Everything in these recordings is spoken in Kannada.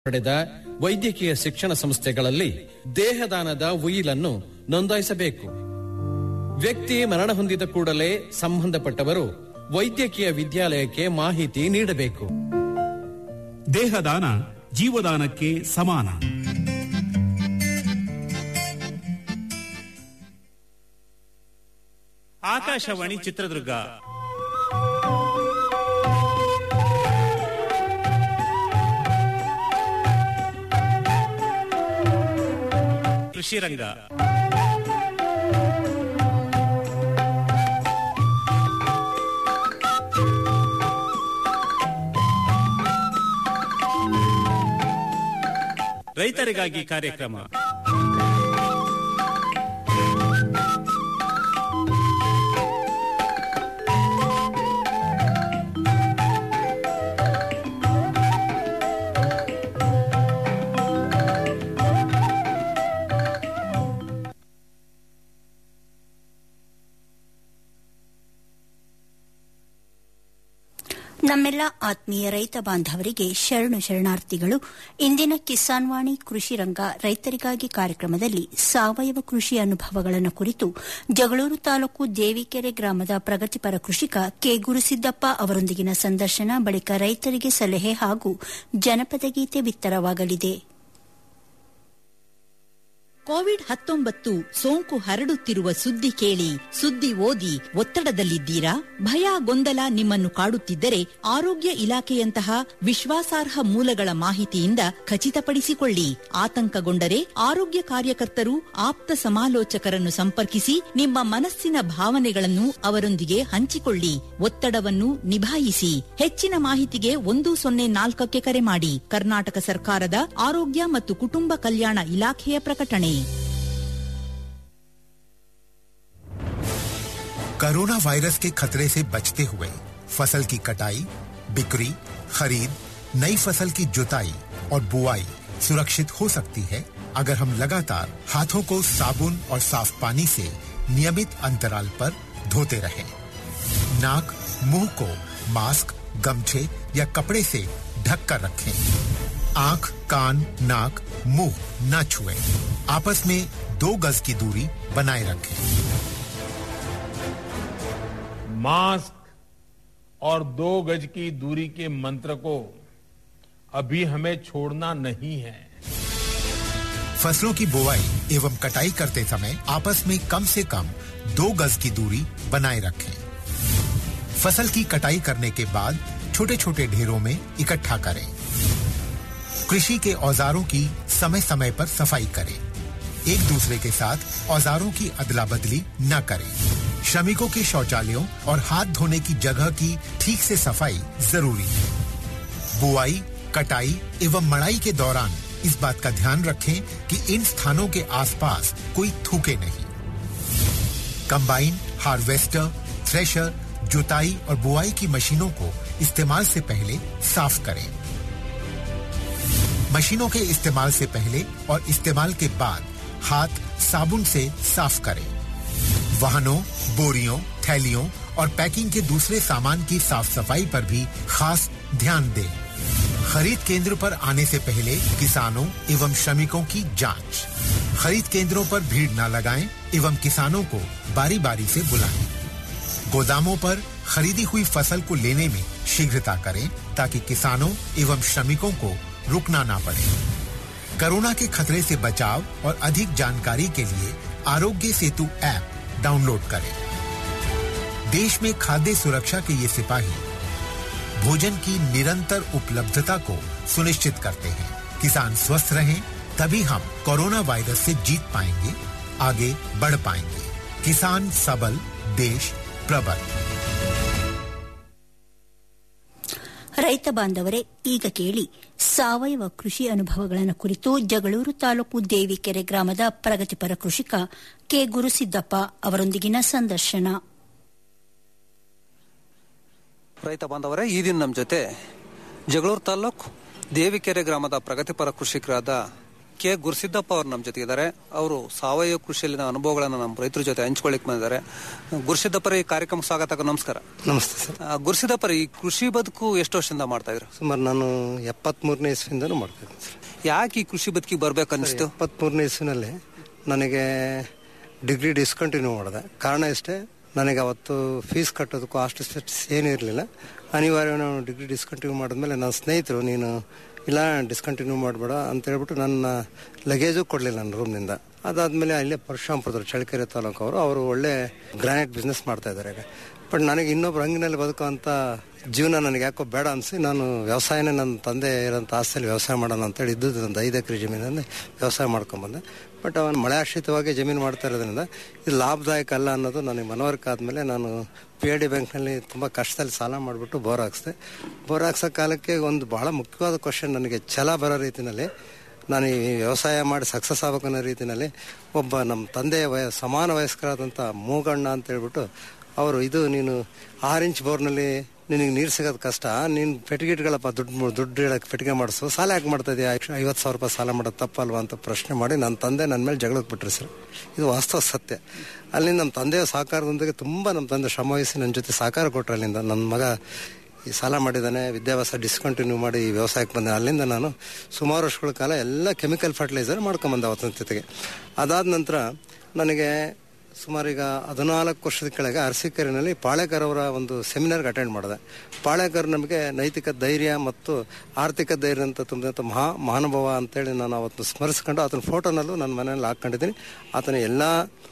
ಪಡೆದ ವೈದ್ಯಕೀಯ ಶಿಕ್ಷಣ ಸಂಸ್ಥೆಗಳಲ್ಲಿ ದೇಹದಾನದ ಉಯಿಲನ್ನು ನೋಂದಾಯಿಸಬೇಕು ವ್ಯಕ್ತಿ ಮರಣ ಹೊಂದಿದ ಕೂಡಲೇ ಸಂಬಂಧಪಟ್ಟವರು ವೈದ್ಯಕೀಯ ವಿದ್ಯಾಲಯಕ್ಕೆ ಮಾಹಿತಿ ನೀಡಬೇಕು ದೇಹದಾನ ಜೀವದಾನಕ್ಕೆ ಸಮಾನ ಆಕಾಶವಾಣಿ ಚಿತ್ರದುರ್ಗ ಕೃಷಿ ರಂಗ ರೈತರಿಗಾಗಿ ಕಾರ್ಯಕ್ರಮ ನಮ್ಮೆಲ್ಲ ಆತ್ಮೀಯ ರೈತ ಬಾಂಧವರಿಗೆ ಶರಣು ಶರಣಾರ್ಥಿಗಳು ಇಂದಿನ ಕಿಸಾನ್ ವಾಣಿ ಕೃಷಿ ರಂಗ ರೈತರಿಗಾಗಿ ಕಾರ್ಯಕ್ರಮದಲ್ಲಿ ಸಾವಯವ ಕೃಷಿ ಅನುಭವಗಳನ್ನು ಕುರಿತು ಜಗಳೂರು ತಾಲೂಕು ದೇವಿಕೆರೆ ಗ್ರಾಮದ ಪ್ರಗತಿಪರ ಕೃಷಿಕ ಕೆ ಗುರುಸಿದ್ದಪ್ಪ ಅವರೊಂದಿಗಿನ ಸಂದರ್ಶನ ಬಳಿಕ ರೈತರಿಗೆ ಸಲಹೆ ಹಾಗೂ ಜನಪದ ಗೀತೆ ಬಿತ್ತರವಾಗಲಿದೆ ಕೋವಿಡ್ ಹತ್ತೊಂಬತ್ತು ಸೋಂಕು ಹರಡುತ್ತಿರುವ ಸುದ್ದಿ ಕೇಳಿ ಸುದ್ದಿ ಓದಿ ಒತ್ತಡದಲ್ಲಿದ್ದೀರಾ ಭಯ ಗೊಂದಲ ನಿಮ್ಮನ್ನು ಕಾಡುತ್ತಿದ್ದರೆ ಆರೋಗ್ಯ ಇಲಾಖೆಯಂತಹ ವಿಶ್ವಾಸಾರ್ಹ ಮೂಲಗಳ ಮಾಹಿತಿಯಿಂದ ಖಚಿತಪಡಿಸಿಕೊಳ್ಳಿ ಆತಂಕಗೊಂಡರೆ ಆರೋಗ್ಯ ಕಾರ್ಯಕರ್ತರು ಆಪ್ತ ಸಮಾಲೋಚಕರನ್ನು ಸಂಪರ್ಕಿಸಿ ನಿಮ್ಮ ಮನಸ್ಸಿನ ಭಾವನೆಗಳನ್ನು ಅವರೊಂದಿಗೆ ಹಂಚಿಕೊಳ್ಳಿ ಒತ್ತಡವನ್ನು ನಿಭಾಯಿಸಿ ಹೆಚ್ಚಿನ ಮಾಹಿತಿಗೆ ಒಂದು ಸೊನ್ನೆ ನಾಲ್ಕಕ್ಕೆ ಕರೆ ಮಾಡಿ ಕರ್ನಾಟಕ ಸರ್ಕಾರದ ಆರೋಗ್ಯ ಮತ್ತು ಕುಟುಂಬ ಕಲ್ಯಾಣ ಇಲಾಖೆಯ ಪ್ರಕಟಣೆ कोरोना वायरस के खतरे से बचते हुए फसल की कटाई बिक्री खरीद नई फसल की जुताई और बुआई सुरक्षित हो सकती है अगर हम लगातार हाथों को साबुन और साफ पानी से नियमित अंतराल पर धोते रहें। नाक मुंह को मास्क गमछे या कपड़े से ढक कर रखें आंख कान नाक मुंह न छुएं। आपस में दो गज की दूरी बनाए रखें मास्क और दो गज की दूरी के मंत्र को अभी हमें छोड़ना नहीं है फसलों की बुवाई एवं कटाई करते समय आपस में कम से कम दो गज की दूरी बनाए रखें फसल की कटाई करने के बाद छोटे छोटे ढेरों में इकट्ठा करें कृषि के औजारों की समय समय पर सफाई करें एक दूसरे के साथ औजारों की अदला बदली न करें श्रमिकों के शौचालयों और हाथ धोने की जगह की ठीक से सफाई जरूरी है बुआई कटाई एवं मड़ाई के दौरान इस बात का ध्यान रखें कि इन स्थानों के आसपास कोई थूके नहीं कंबाइन हार्वेस्टर थ्रेशर जुताई और बुआई की मशीनों को इस्तेमाल से पहले साफ करें मशीनों के इस्तेमाल से पहले और इस्तेमाल के बाद हाथ साबुन से साफ करें वाहनों बोरियों थैलियों और पैकिंग के दूसरे सामान की साफ सफाई पर भी खास ध्यान दें खरीद केंद्र पर आने से पहले किसानों एवं श्रमिकों की जांच खरीद केंद्रों पर भीड़ न लगाएं एवं किसानों को बारी बारी से बुलाएं गोदामों पर खरीदी हुई फसल को लेने में शीघ्रता करें ताकि किसानों एवं श्रमिकों को रुकना ना पड़े कोरोना के खतरे से बचाव और अधिक जानकारी के लिए आरोग्य सेतु ऐप डाउनलोड करें देश में खाद्य सुरक्षा के ये सिपाही भोजन की निरंतर उपलब्धता को सुनिश्चित करते हैं किसान स्वस्थ रहें तभी हम कोरोना वायरस से जीत पाएंगे आगे बढ़ पाएंगे किसान सबल देश प्रबल ರೈತ ಬಾಂಧವರೇ ಈಗ ಕೇಳಿ ಸಾವಯವ ಕೃಷಿ ಅನುಭವಗಳನ್ನು ಕುರಿತು ಜಗಳೂರು ತಾಲೂಕು ದೇವಿಕೆರೆ ಗ್ರಾಮದ ಪ್ರಗತಿಪರ ಕೃಷಿಕ ಕೆ ಗುರುಸಿದ್ದಪ್ಪ ಅವರೊಂದಿಗಿನ ಸಂದರ್ಶನ ರೈತ ಬಾಂಧವರೇ ಈ ದಿನ ನಮ್ಮ ಜೊತೆ ಜಗಳೂರು ತಾಲೂಕು ದೇವಿಕೆರೆ ಗ್ರಾಮದ ಪ್ರಗತಿಪರ ಕೃಷಿಕರಾದ ಕೆ ಗುರುಸಿದ್ದಪ್ಪ ಅವರು ನಮ್ಮ ಜೊತೆಗಿದ್ದಾರೆ ಅವರು ಸಾವಯವ ಕೃಷಿಯಲ್ಲಿನ ಅನುಭವಗಳನ್ನು ನಮ್ಮ ರೈತರ ಜೊತೆ ಹಂಚ್ಕೊಳ್ಳಿಕ್ ಬಂದಿದ್ದಾರೆ ಗುರುಸಿದ್ದಪ್ಪರ ಈ ಕಾರ್ಯಕ್ರಮ ಸ್ವಾಗತ ನಮಸ್ಕಾರ ನಮಸ್ತೆ ಸರ್ ಆ, ಗುರುಸಿದ್ದಪ್ಪರ ಈ ಕೃಷಿ ಬದುಕು ಎಷ್ಟು ವರ್ಷದಿಂದ ಮಾಡ್ತಾ ಇದ್ರು ಸುಮಾರು ನಾನು ಎಪ್ಪತ್ಮೂರನೇ ಇಸ್ವಿಯಿಂದನೂ ಮಾಡ್ತಿದ್ದೀನಿ ಸರ್ ಯಾಕೆ ಈ ಕೃಷಿ ಬದುಕಿಗೆ ಬರ್ಬೇಕು ಅನಿಸ್ತು ಎಪ್ಪತ್ಮೂರನೇ ಇಸ್ವಿನಲ್ಲಿ ನನಗೆ ಡಿಗ್ರಿ ಡಿಸ್ಕಂಟಿನ್ಯೂ ಮಾಡಿದೆ ಕಾರಣ ಇಷ್ಟೇ ನನಗೆ ಅವತ್ತು ಫೀಸ್ ಕಟ್ಟೋದಕ್ಕೂ ಹಾಸ್ಟೆಲ್ ಫೀಸ್ ಏನೂ ಇರಲಿಲ್ಲ ಅನಿವಾರ್ಯ ನಾನು ಡಿಗ್ರಿ ಡಿಸ್ಕಂಟಿನ್ಯೂ ಮಾಡಿದ್ಮೇಲೆ ನನ್ನ ಸ್ನೇಹಿತರು ನೀನು ಇಲ್ಲ ಡಿಸ್ಕಂಟಿನ್ಯೂ ಮಾಡಬೇಡ ಅಂತ ಹೇಳ್ಬಿಟ್ಟು ನನ್ನ ಲಗೇಜು ಕೊಡಲಿಲ್ಲ ನನ್ನ ರೂಮ್ನಿಂದ ಅದಾದಮೇಲೆ ಅಲ್ಲೇ ಪರಶುರಾಮಪುರದವ್ರು ಚಳ್ಳಕೆರೆ ತಾಲೂಕು ಅವರು ಅವರು ಒಳ್ಳೆ ಗ್ರಾನೈಟ್ ಬಿಸ್ನೆಸ್ ಮಾಡ್ತಾ ಇದ್ದಾರೆ ಈಗ ಬಟ್ ನನಗೆ ಇನ್ನೊಬ್ರು ಹಂಗಿನಲ್ಲಿ ಬದುಕುವಂಥ ಜೀವನ ನನಗೆ ಯಾಕೋ ಬೇಡ ಅನಿಸಿ ನಾನು ವ್ಯವಸಾಯನೇ ನನ್ನ ತಂದೆ ಇರೋಂಥ ಆಸ್ತಿಯಲ್ಲಿ ವ್ಯವಸಾಯ ಮಾಡೋಣ ಅಂತೇಳಿ ಇದ್ದದ್ದು ಒಂದು ಐದು ಎಕರೆ ಜಮೀನಲ್ಲಿ ವ್ಯವಸಾಯ ಮಾಡ್ಕೊಂಬಂದೆ ಬಟ್ ಅವನು ಮಳೆ ಆಶ್ರಿತವಾಗಿ ಜಮೀನು ಮಾಡ್ತಾ ಇರೋದ್ರಿಂದ ಇದು ಲಾಭದಾಯಕ ಅಲ್ಲ ಅನ್ನೋದು ನನಗೆ ಮನವರಿಕೆ ಆದಮೇಲೆ ನಾನು ಪಿ ಎ ಡಿ ಬ್ಯಾಂಕ್ನಲ್ಲಿ ತುಂಬ ಕಷ್ಟದಲ್ಲಿ ಸಾಲ ಮಾಡಿಬಿಟ್ಟು ಬೋರ್ ಹಾಕ್ಸಿದೆ ಬೋರ್ ಹಾಕ್ಸೋ ಕಾಲಕ್ಕೆ ಒಂದು ಭಾಳ ಮುಖ್ಯವಾದ ಕ್ವಶನ್ ನನಗೆ ಛಲ ಬರೋ ರೀತಿಯಲ್ಲಿ ನಾನು ಈ ವ್ಯವಸಾಯ ಮಾಡಿ ಸಕ್ಸಸ್ ಆಗ್ಬೇಕು ಅನ್ನೋ ರೀತಿಯಲ್ಲಿ ಒಬ್ಬ ನಮ್ಮ ತಂದೆಯ ವಯ ಸಮಾನ ವಯಸ್ಕರಾದಂಥ ಮೂಗಣ್ಣ ಅಂತ ಹೇಳ್ಬಿಟ್ಟು ಅವರು ಇದು ನೀನು ಆರು ಇಂಚ್ ಬೋರ್ನಲ್ಲಿ ನಿನಗೆ ನೀರು ಸಿಗೋದು ಕಷ್ಟ ನೀನು ಪೆಟ್ಟಿಗೆಟ್ಗಳಪ್ಪ ದುಡ್ಡು ದುಡ್ಡು ಹೇಳಕ್ಕೆ ಪೆಟ್ಟಿಗೆ ಮಾಡಿಸು ಸಾಲ ಯಾಕೆ ಮಾಡ್ತಾ ಇದೆಯಾ ಐವತ್ತು ಸಾವಿರ ರೂಪಾಯಿ ಸಾಲ ಮಾಡೋದು ತಪ್ಪಲ್ವಾ ಅಂತ ಪ್ರಶ್ನೆ ಮಾಡಿ ನನ್ನ ತಂದೆ ನನ್ನ ಮೇಲೆ ಜಗಳಕ್ಕೆ ಬಿಟ್ರು ಸರ್ ಇದು ವಾಸ್ತವ ಸತ್ಯ ಅಲ್ಲಿ ನಮ್ಮ ತಂದೆಯ ಸಹಕಾರದೊಂದಿಗೆ ತುಂಬ ನಮ್ಮ ತಂದೆ ಶ್ರಮ ವಹಿಸಿ ನನ್ನ ಜೊತೆ ಸಹಕಾರ ಕೊಟ್ಟರು ಅಲ್ಲಿಂದ ನನ್ನ ಮಗ ಈ ಸಾಲ ಮಾಡಿದ್ದಾನೆ ವಿದ್ಯಾಭ್ಯಾಸ ಡಿಸ್ಕಂಟಿನ್ಯೂ ಮಾಡಿ ಈ ವ್ಯವಸಾಯಕ್ಕೆ ಬಂದೆ ಅಲ್ಲಿಂದ ನಾನು ಸುಮಾರು ವರ್ಷಗಳ ಕಾಲ ಎಲ್ಲ ಕೆಮಿಕಲ್ ಫರ್ಟಿಲೈಸರ್ ಮಾಡ್ಕೊಂಬಂದೆ ಅವತ್ತಿನ ಜೊತೆಗೆ ಅದಾದ ನಂತರ ನನಗೆ ಸುಮಾರು ಈಗ ಹದಿನಾಲ್ಕು ವರ್ಷದ ಕೆಳಗೆ ಅರಸೀಕೆರೆನಲ್ಲಿ ಪಾಳೇಕರ್ ಅವರ ಒಂದು ಸೆಮಿನಾರ್ಗೆ ಅಟೆಂಡ್ ಮಾಡಿದೆ ಪಾಳೇಕರ್ ನಮಗೆ ನೈತಿಕ ಧೈರ್ಯ ಮತ್ತು ಆರ್ಥಿಕ ಧೈರ್ಯ ಅಂತ ತುಂಬಿದಂಥ ಮಹಾ ಮಹಾನುಭಾವ ಅಂತೇಳಿ ನಾನು ಅವತ್ತು ಸ್ಮರಿಸ್ಕೊಂಡು ಆತನ ಫೋಟೋನಲ್ಲೂ ನನ್ನ ಮನೆಯಲ್ಲಿ ಹಾಕ್ಕೊಂಡಿದ್ದೀನಿ ಆತನ ಎಲ್ಲ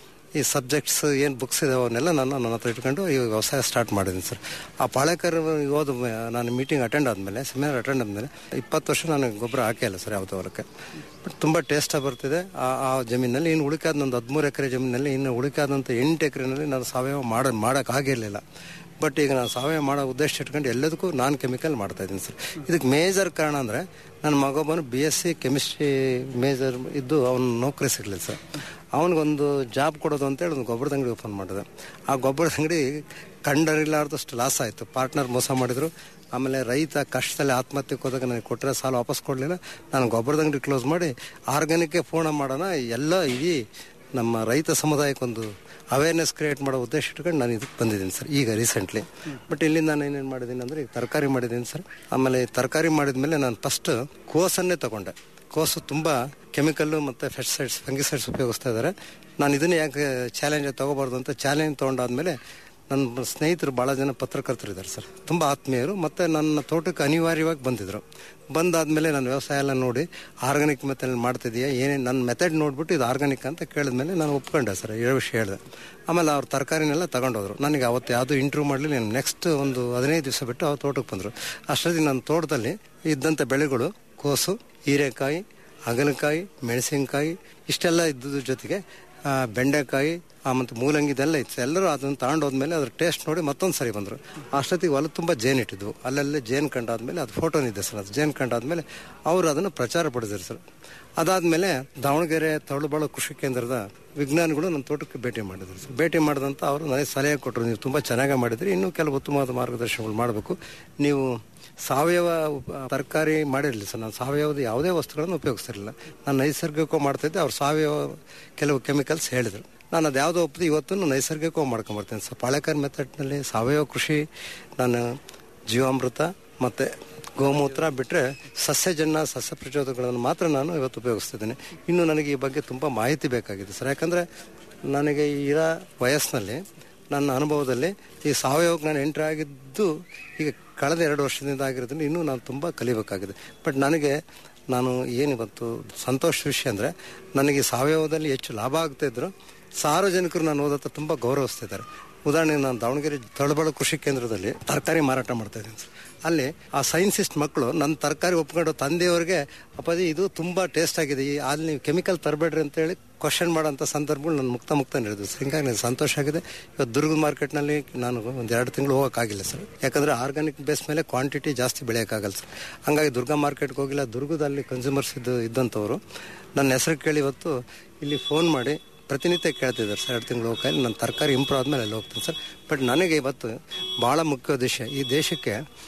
ಈ ಸಬ್ಜೆಕ್ಟ್ಸ್ ಏನು ಬುಕ್ಸ್ ಇದಾವೆ ಅವನ್ನೆಲ್ಲ ನಾನು ನನ್ನ ಹತ್ರ ಇಟ್ಕೊಂಡು ಈ ವ್ಯವಸಾಯ ಸ್ಟಾರ್ಟ್ ಮಾಡಿದ್ದೀನಿ ಸರ್ ಆ ಪಾಳೇಕರ್ ಹೋದ ಮೇ- ನಾನು ಮೀಟಿಂಗ್ ಅಟೆಂಡ್ ಆದಮೇಲೆ ಸೆಮಿನಾರ್ ಅಟೆಂಡ್ ಆದಮೇಲೆ ಇಪ್ಪತ್ತು ವರ್ಷ ನಾನು ಗೊಬ್ಬರ ಹಾಕಿಲ್ಲ ಸರ್ ಯಾವುದೇ ಹೊಲಕ್ಕೆ ಬಟ್ ತುಂಬ ಟೇಸ್ಟಾಗಿ ಬರ್ತಿದೆ ಆ ಆ ಜಮೀನಲ್ಲಿ ಇನ್ನು ಉಳಿಕಾದ ನಂದು ಹದಿಮೂರು ಎಕರೆ ಜಮೀನಲ್ಲಿ ಇನ್ನು ಉಳಿಕಾದಂಥ ಎಂಟು ಎಕರೆನಲ್ಲಿ ನಾನು ಸಾವಯವ ಮಾಡ ಮಾಡೋಕ್ಕಾಗಿರಲಿಲ್ಲ ಬಟ್ ಈಗ ನಾನು ಸಾವಯವ ಮಾಡೋ ಉದ್ದೇಶ ಇಟ್ಕೊಂಡು ಎಲ್ಲದಕ್ಕೂ ನಾನ್ ಕೆಮಿಕಲ್ ಮಾಡ್ತಾ ಇದ್ದೀನಿ ಸರ್ ಇದಕ್ಕೆ ಮೇಜರ್ ಕಾರಣ ಅಂದರೆ ನನ್ನ ಮಗೊಬ್ಬನು B S C chemistry major ಇದ್ದು ಅವನು ನೌಕರಿ ಸಿಗಲಿಲ್ಲ ಸರ್ ಅವನಿಗೊಂದು ಜಾಬ್ ಕೊಡೋದು ಅಂತೇಳಿ ಒಂದು ಗೊಬ್ಬರದ ಅಂಗಡಿ ಓಪನ್ ಮಾಡಿದೆ ಆ ಗೊಬ್ಬರದ ಅಂಗಡಿ ಕಂಡರಿಲಾರ್ದಷ್ಟು ಲಾಸ್ ಆಯಿತು ಪಾರ್ಟ್ನರ್ ಮೋಸ ಮಾಡಿದ್ರು ಆಮೇಲೆ ರೈತ ಕಷ್ಟದಲ್ಲಿ ಆತ್ಮಹತ್ಯೆಗೆ ಹೋದಾಗ ನನಗೆ ಕೊಟ್ಟರೆ ಸಾಲ ವಾಪಸ್ ಕೊಡಲಿಲ್ಲ ನಾನು ಗೊಬ್ಬರದ ಅಂಗಡಿ ಕ್ಲೋಸ್ ಮಾಡಿ ಆರ್ಗ್ಯಾನಿಕ್ಗೆ ಫೋನ್ ಮಾಡೋಣ ಎಲ್ಲ ಇಡೀ ನಮ್ಮ ರೈತ ಸಮುದಾಯಕ್ಕೊಂದು ಅವೇರ್ನೆಸ್ ಕ್ರಿಯೇಟ್ ಮಾಡೋ ಉದ್ದೇಶ ಇಟ್ಕೊಂಡು ನಾನು ಇದಕ್ಕೆ ಬಂದಿದ್ದೀನಿ ಸರ್ ಈಗ ರೀಸೆಂಟ್ಲಿ ಬಟ್ ಇಲ್ಲಿ ನಾನು ಏನೇನು ಮಾಡಿದ್ದೀನಿ ಅಂದರೆ ಈಗ ತರಕಾರಿ ಮಾಡಿದ್ದೀನಿ ಸರ್ ಆಮೇಲೆ ತರಕಾರಿ ಮಾಡಿದ್ಮೇಲೆ ನಾನು ಫಸ್ಟ್ ಕೋಸನ್ನೇ ತಗೊಂಡೆ ಕೋಸು ತುಂಬ ಕೆಮಿಕಲ್ಲು ಮತ್ತು ಫೆಸ್ಟಿಸೈಡ್ಸ್ ಫಂಗಿಸೈಡ್ಸ್ ಉಪಯೋಗಿಸ್ತಾ ಇದ್ದಾರೆ ನಾನು ಇದನ್ನ ಯಾಕೆ ಚಾಲೆಂಜ್ ತಗೋಬಾರ್ದು ಅಂತ ಚಾಲೆಂಜ್ ತೊಗೊಂಡಾದ್ಮೇಲೆ ನನ್ನ ಸ್ನೇಹಿತರು ಭಾಳ ಜನ ಪತ್ರಕರ್ತರಿದ್ದಾರೆ ಸರ್ ತುಂಬ ಆತ್ಮೀಯರು ಮತ್ತು ನನ್ನ ತೋಟಕ್ಕೆ ಅನಿವಾರ್ಯವಾಗಿ ಬಂದಿದ್ರು ಬಂದಾದ್ಮೇಲೆ ನಾನು ವ್ಯವಸಾಯ ಎಲ್ಲ ನೋಡಿ ಆರ್ಗಾನಿಕ್ ಮೆಥಡ್ ಮಾಡ್ತಿದೀಯಾ ಏನೇನು ನನ್ನ ಮೆಥಡ್ ನೋಡ್ಬಿಟ್ಟು ಇದು ಆರ್ಗಾನಿಕ್ ಅಂತ ಕೇಳಿದ್ಮೇಲೆ ನಾನು ಒಪ್ಕೊಂಡೆ ಸರ್ ಏಳು ವಿಷಯ ಹೇಳಿದೆ ಆಮೇಲೆ ಅವ್ರ ತರಕಾರಿನೆಲ್ಲ ತಗೊಂಡೋದ್ರು ನನಗೆ ಅವತ್ತು ಯಾವುದೂ ಇಂಟ್ರ್ಯೂ ಮಾಡಲಿ ನೆಕ್ಸ್ಟ್ ಒಂದು ಹದಿನೈದು ದಿವಸ ಬಿಟ್ಟು ಅವ್ರು ತೋಟಕ್ಕೆ ಬಂದರು ಅಷ್ಟೊತ್ತಿಗೆ ನನ್ನ ತೋಟದಲ್ಲಿ ಇದ್ದಂಥ ಬೆಳೆಗಳು ಕೋಸು ಹೀರೆಕಾಯಿ ಹಾಗಲಕಾಯಿ ಮೆಣಸಿನಕಾಯಿ ಇಷ್ಟೆಲ್ಲ ಇದ್ದದ್ರ ಜೊತೆಗೆ ಆ, ಬೆಂಡೆಕಾಯಿ ಆ, ಮತ್ತು ಮೂಲಂಗಿ ಇದೆಲ್ಲ ಇತ್ತು ಎಲ್ಲರೂ ಅದನ್ನು ತಗೊಂಡೋದ್ಮೇಲೆ ಅದ್ರ ಟೇಸ್ಟ್ ನೋಡಿ ಮತ್ತೊಂದು ಸರಿ ಬಂದರು ಅಷ್ಟೊತ್ತಿಗೆ ಹೊಲ ತುಂಬ ಜೇನು ಇಟ್ಟಿದ್ವು ಅಲ್ಲಲ್ಲೇ ಜೇನು ಕಂಡಾದ್ಮೇಲೆ ಅದು ಫೋಟೋನಿದೆ ಸರ್ ಅದು ಜೇನು ಕಂಡಾದ್ಮೇಲೆ ಅವರು ಅದನ್ನು ಪ್ರಚಾರ ಪಡಿಸಿದ್ರು ಸರ್ ಅದಾದಮೇಲೆ ದಾವಣಗೆರೆ ತರಳುಬಾಳು ಕೃಷಿ ಕೇಂದ್ರದ ವಿಜ್ಞಾನಿಗಳು ನನ್ನ ತೋಟಕ್ಕೆ ಭೇಟಿ ಮಾಡಿದ್ರು ಸರ್ ಭೇಟಿ ಮಾಡಿದಂಥ ಅವರು ನನಗೆ ಸಲಹೆ ಕೊಟ್ಟರು ನೀವು ತುಂಬ ಚೆನ್ನಾಗಿ ಮಾಡಿದ್ರಿ ಇನ್ನೂ ಕೆಲವು ಉತ್ತಮವಾದ ಮಾರ್ಗದರ್ಶನಗಳು ಮಾಡಬೇಕು ನೀವು ಸಾವಯವ ಉಪ- ತರಕಾರಿ ಮಾಡಿರಲಿಲ್ಲ ಸರ್ ನಾನು ಸಾವಯವದ ಯಾವುದೇ ವಸ್ತುಗಳನ್ನು ಉಪಯೋಗಿಸ್ತಿರಲಿಲ್ಲ ನಾನು ನೈಸರ್ಗಿಕವಾಗಿ ಮಾಡ್ತಿದ್ದೆ ಅವ್ರು ಸಾವಯವ ಕೆಲವು ಕೆಮಿಕಲ್ಸ್ ಹೇಳಿದರು ನಾನು ಅದು ಯಾವುದೋ ಒಪ್ಪದು ಇವತ್ತು ನೈಸರ್ಗಿಕವಾಗಿ ಮಾಡ್ಕೊಂಬರ್ತೀನಿ ಸರ್ ಪಾಳೆಕರ್ ಮೆಥಡ್ನಲ್ಲಿ ಸಾವಯವ ಕೃಷಿ ನಾನು ಜೀವಾಮೃತ ಮತ್ತು ಗೋಮೂತ್ರ ಬಿಟ್ಟರೆ ಸಸ್ಯಜನ್ಯ ಸಸ್ಯ ಪ್ರಚೋದಕಗಳನ್ನು ಮಾತ್ರ ನಾನು ಇವತ್ತು ಉಪಯೋಗಿಸ್ತಿದ್ದೇನೆ ಇನ್ನು ನನಗೆ ಈ ಬಗ್ಗೆ ತುಂಬ ಮಾಹಿತಿ ಬೇಕಾಗಿದೆ ಸರ್ ಯಾಕಂದರೆ ನನಗೆ ಇರೋ ವಯಸ್ಸಿನಲ್ಲಿ ನನ್ನ ಅನುಭವದಲ್ಲಿ ಈ ಸಾವಯವಕ್ಕೆ ನಾನು ಎಂಟ್ರಿ ಆಗಿದ್ದು ಈಗ ಕಳೆದ ಎರಡು ವರ್ಷದಿಂದ ಆಗಿರೋದ್ರಿಂದ ಇನ್ನೂ ನಾನು ತುಂಬ ಕಲಿಬೇಕಾಗಿದೆ ಬಟ್ ನನಗೆ ನಾನು ಏನಿವತ್ತು ಸಂತೋಷ ವಿಷಯ ಅಂದರೆ ನನಗೆ ಸಾವಯವದಲ್ಲಿ ಹೆಚ್ಚು ಲಾಭ ಆಗ್ತಾ ಇದ್ರು ಸಾರ್ವಜನಿಕರು ನಾನು ಓದತ್ತ ತುಂಬ ಗೌರವಿಸ್ತಿದ್ದಾರೆ ಉದಾಹರಣೆಗೆ ನಾನು ದಾವಣಗೆರೆ ತಳಬಾಳು ಕೃಷಿ ಕೇಂದ್ರದಲ್ಲಿ ತರಕಾರಿ ಮಾರಾಟ ಮಾಡ್ತಾ ಇದ್ದೀನಿ ಸರ್. ಅಲ್ಲಿ ಆ ಸೈನ್ಸಿಸ್ಟ್ ಮಕ್ಕಳು ನನ್ನ ತರಕಾರಿ ಒಪ್ಕೊಂಡು ತಂದೆಯವರಿಗೆ ಅಪ್ಪಾಜಿ ಇದು ತುಂಬ ಟೇಸ್ಟ್ ಆಗಿದೆ ಈ ಅಲ್ಲಿ ನೀವು ಕೆಮಿಕಲ್ ತರಬೇಡ್ರಿ ಅಂತೇಳಿ ಕ್ವಶನ್ ಮಾಡೋಂಥ ಸಂದರ್ಭಗಳು ನಾನು ಮುಕ್ತ ಮುಕ್ತ ನಡೆದು ಸರ್ ಹಿಂಗಾಗಿ ನನಗೆ ಸಂತೋಷ ಆಗಿದೆ ಇವತ್ತು ದುರ್ಗದ ಮಾರ್ಕೆಟ್ನಲ್ಲಿ ನಾನು ಒಂದು ಎರಡು ತಿಂಗಳು ಹೋಗೋಕ್ಕಾಗಿಲ್ಲ ಸರ್ ಯಾಕಂದರೆ ಆರ್ಗಾನಿಕ್ ಬೇಸ್ ಮೇಲೆ ಕ್ವಾಂಟಿಟಿ ಜಾಸ್ತಿ ಬೆಳೆಯೋಕ್ಕಾಗಲ್ಲ ಸರ್ ಹಂಗಾಗಿ ದುರ್ಗಾ ಮಾರ್ಕೆಟ್ಗೆ ಹೋಗಿಲ್ಲ ದುರ್ಗದಲ್ಲಿ ಕನ್ಸ್ಯೂಮರ್ಸ್ ಇದ್ದು ಇದ್ದಂಥವ್ರು ನನ್ನ ಹೆಸರು ಕೇಳಿ ಇವತ್ತು ಇಲ್ಲಿ ಫೋನ್ ಮಾಡಿ ಪ್ರತಿನಿತ್ಯ ಕೇಳ್ತಿದ್ದಾರೆ ಸರ್ ಎರಡು ತಿಂಗಳು ಹೋಗಕ್ಕೆ ನನ್ನ ತರಕಾರಿ ಇಂಪ್ರೂವ್ ಆದಮೇಲೆ ಅಲ್ಲಿ ಹೋಗ್ತೀನಿ ಸರ್ ಬಟ್ ನನಗೆ ಇವತ್ತು ಭಾಳ ಮುಖ್ಯ ಉದ್ದೇಶ ಈ ದೇಶಕ್ಕೆ